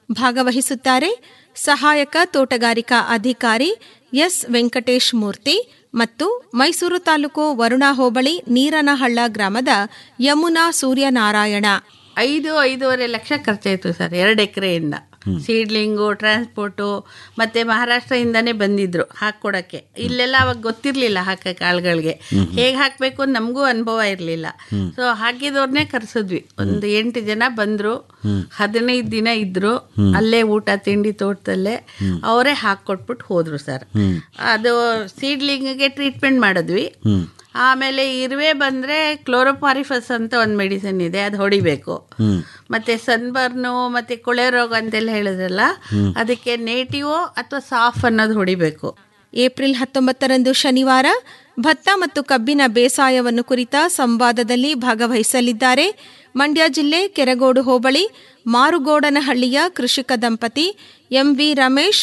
ಭಾಗವಹಿಸುತ್ತಾರೆ ಸಹಾಯಕ ತೋಟಗಾರಿಕಾ ಅಧಿಕಾರಿ ಎಸ್ ವೆಂಕಟೇಶ್ ಮೂರ್ತಿ ಮತ್ತು ಮೈಸೂರು ತಾಲೂಕು ವರುಣಾ ಹೋಬಳಿ ನೀರನಹಳ್ಳ ಗ್ರಾಮದ ಯಮುನಾ ಸೂರ್ಯನಾರಾಯಣ
ಐದು ಐದೂವರೆ ಲಕ್ಷ ಖರ್ಚಾಯಿತು ಸರ್ ಎರಡು ಎಕರೆಯಿಂದ ಸೀಡ್ಲಿಂಗು ಟ್ರಾನ್ಸ್ಪೋರ್ಟು ಮತ್ತು ಮಹಾರಾಷ್ಟ್ರದಿಂದನೇ ಬಂದಿದ್ರು ಹಾಕ್ಕೊಡಕ್ಕೆ ಇಲ್ಲೆಲ್ಲ ಅವಾಗ ಗೊತ್ತಿರಲಿಲ್ಲ ಹಾಕಕ್ಕೆ ಆಳುಗಳಿಗೆ ಹೇಗೆ ಹಾಕಬೇಕು ನಮಗೂ ಅನುಭವ ಇರಲಿಲ್ಲ ಸೊ ಹಾಕಿದವ್ರನ್ನೇ ಕರೆಸಿದ್ವಿ ಒಂದು ಎಂಟು ಜನ ಬಂದರು ಹದಿನೈದು ದಿನ ಇದ್ರು ಅಲ್ಲೇ ಊಟ ತಿಂಡಿ ತೋಟದಲ್ಲೇ ಅವರೇ ಹಾಕ್ಕೊಟ್ಬಿಟ್ಟು ಹೋದ್ರು ಸರ್ ಅದು ಸೀಡ್ಲಿಂಗ್ಗೆ ಟ್ರೀಟ್ಮೆಂಟ್ ಮಾಡಿದ್ವಿ ಆಮೇಲೆ ಇರುವೆ ಬಂದರೆ ಕ್ಲೋರೋಪಾರಿಫಸ್ ಅಂತ ಒಂದು ಮೆಡಿಸಿನ್ ಇದೆ ಅದು ಹೊಡಿಬೇಕು ಮತ್ತೆ ಸನ್ಬರ್ನು ಮತ್ತೆ ಕೊಳೆ ರೋಗ ಅಂತೆಲ್ಲ ಹೇಳಿದ್ರಲ್ಲ ಅದಕ್ಕೆ ನೇಟಿವೋ ಅಥವಾ ಸಾಫ್ ಅನ್ನೋದು ಹೊಡಿಬೇಕು
ಏಪ್ರಿಲ್ ಹತ್ತೊಂಬತ್ತರಂದು ಶನಿವಾರ ಭತ್ತ ಮತ್ತು ಕಬ್ಬಿನ ಬೇಸಾಯವನ್ನು ಕುರಿತ ಸಂವಾದದಲ್ಲಿ ಭಾಗವಹಿಸಲಿದ್ದಾರೆ ಮಂಡ್ಯ ಜಿಲ್ಲೆ ಕೆರಗೋಡು ಹೋಬಳಿ ಮಾರುಗೋಡನಹಳ್ಳಿಯ ಕೃಷಿಕ ದಂಪತಿ ಎಂವಿ ರಮೇಶ್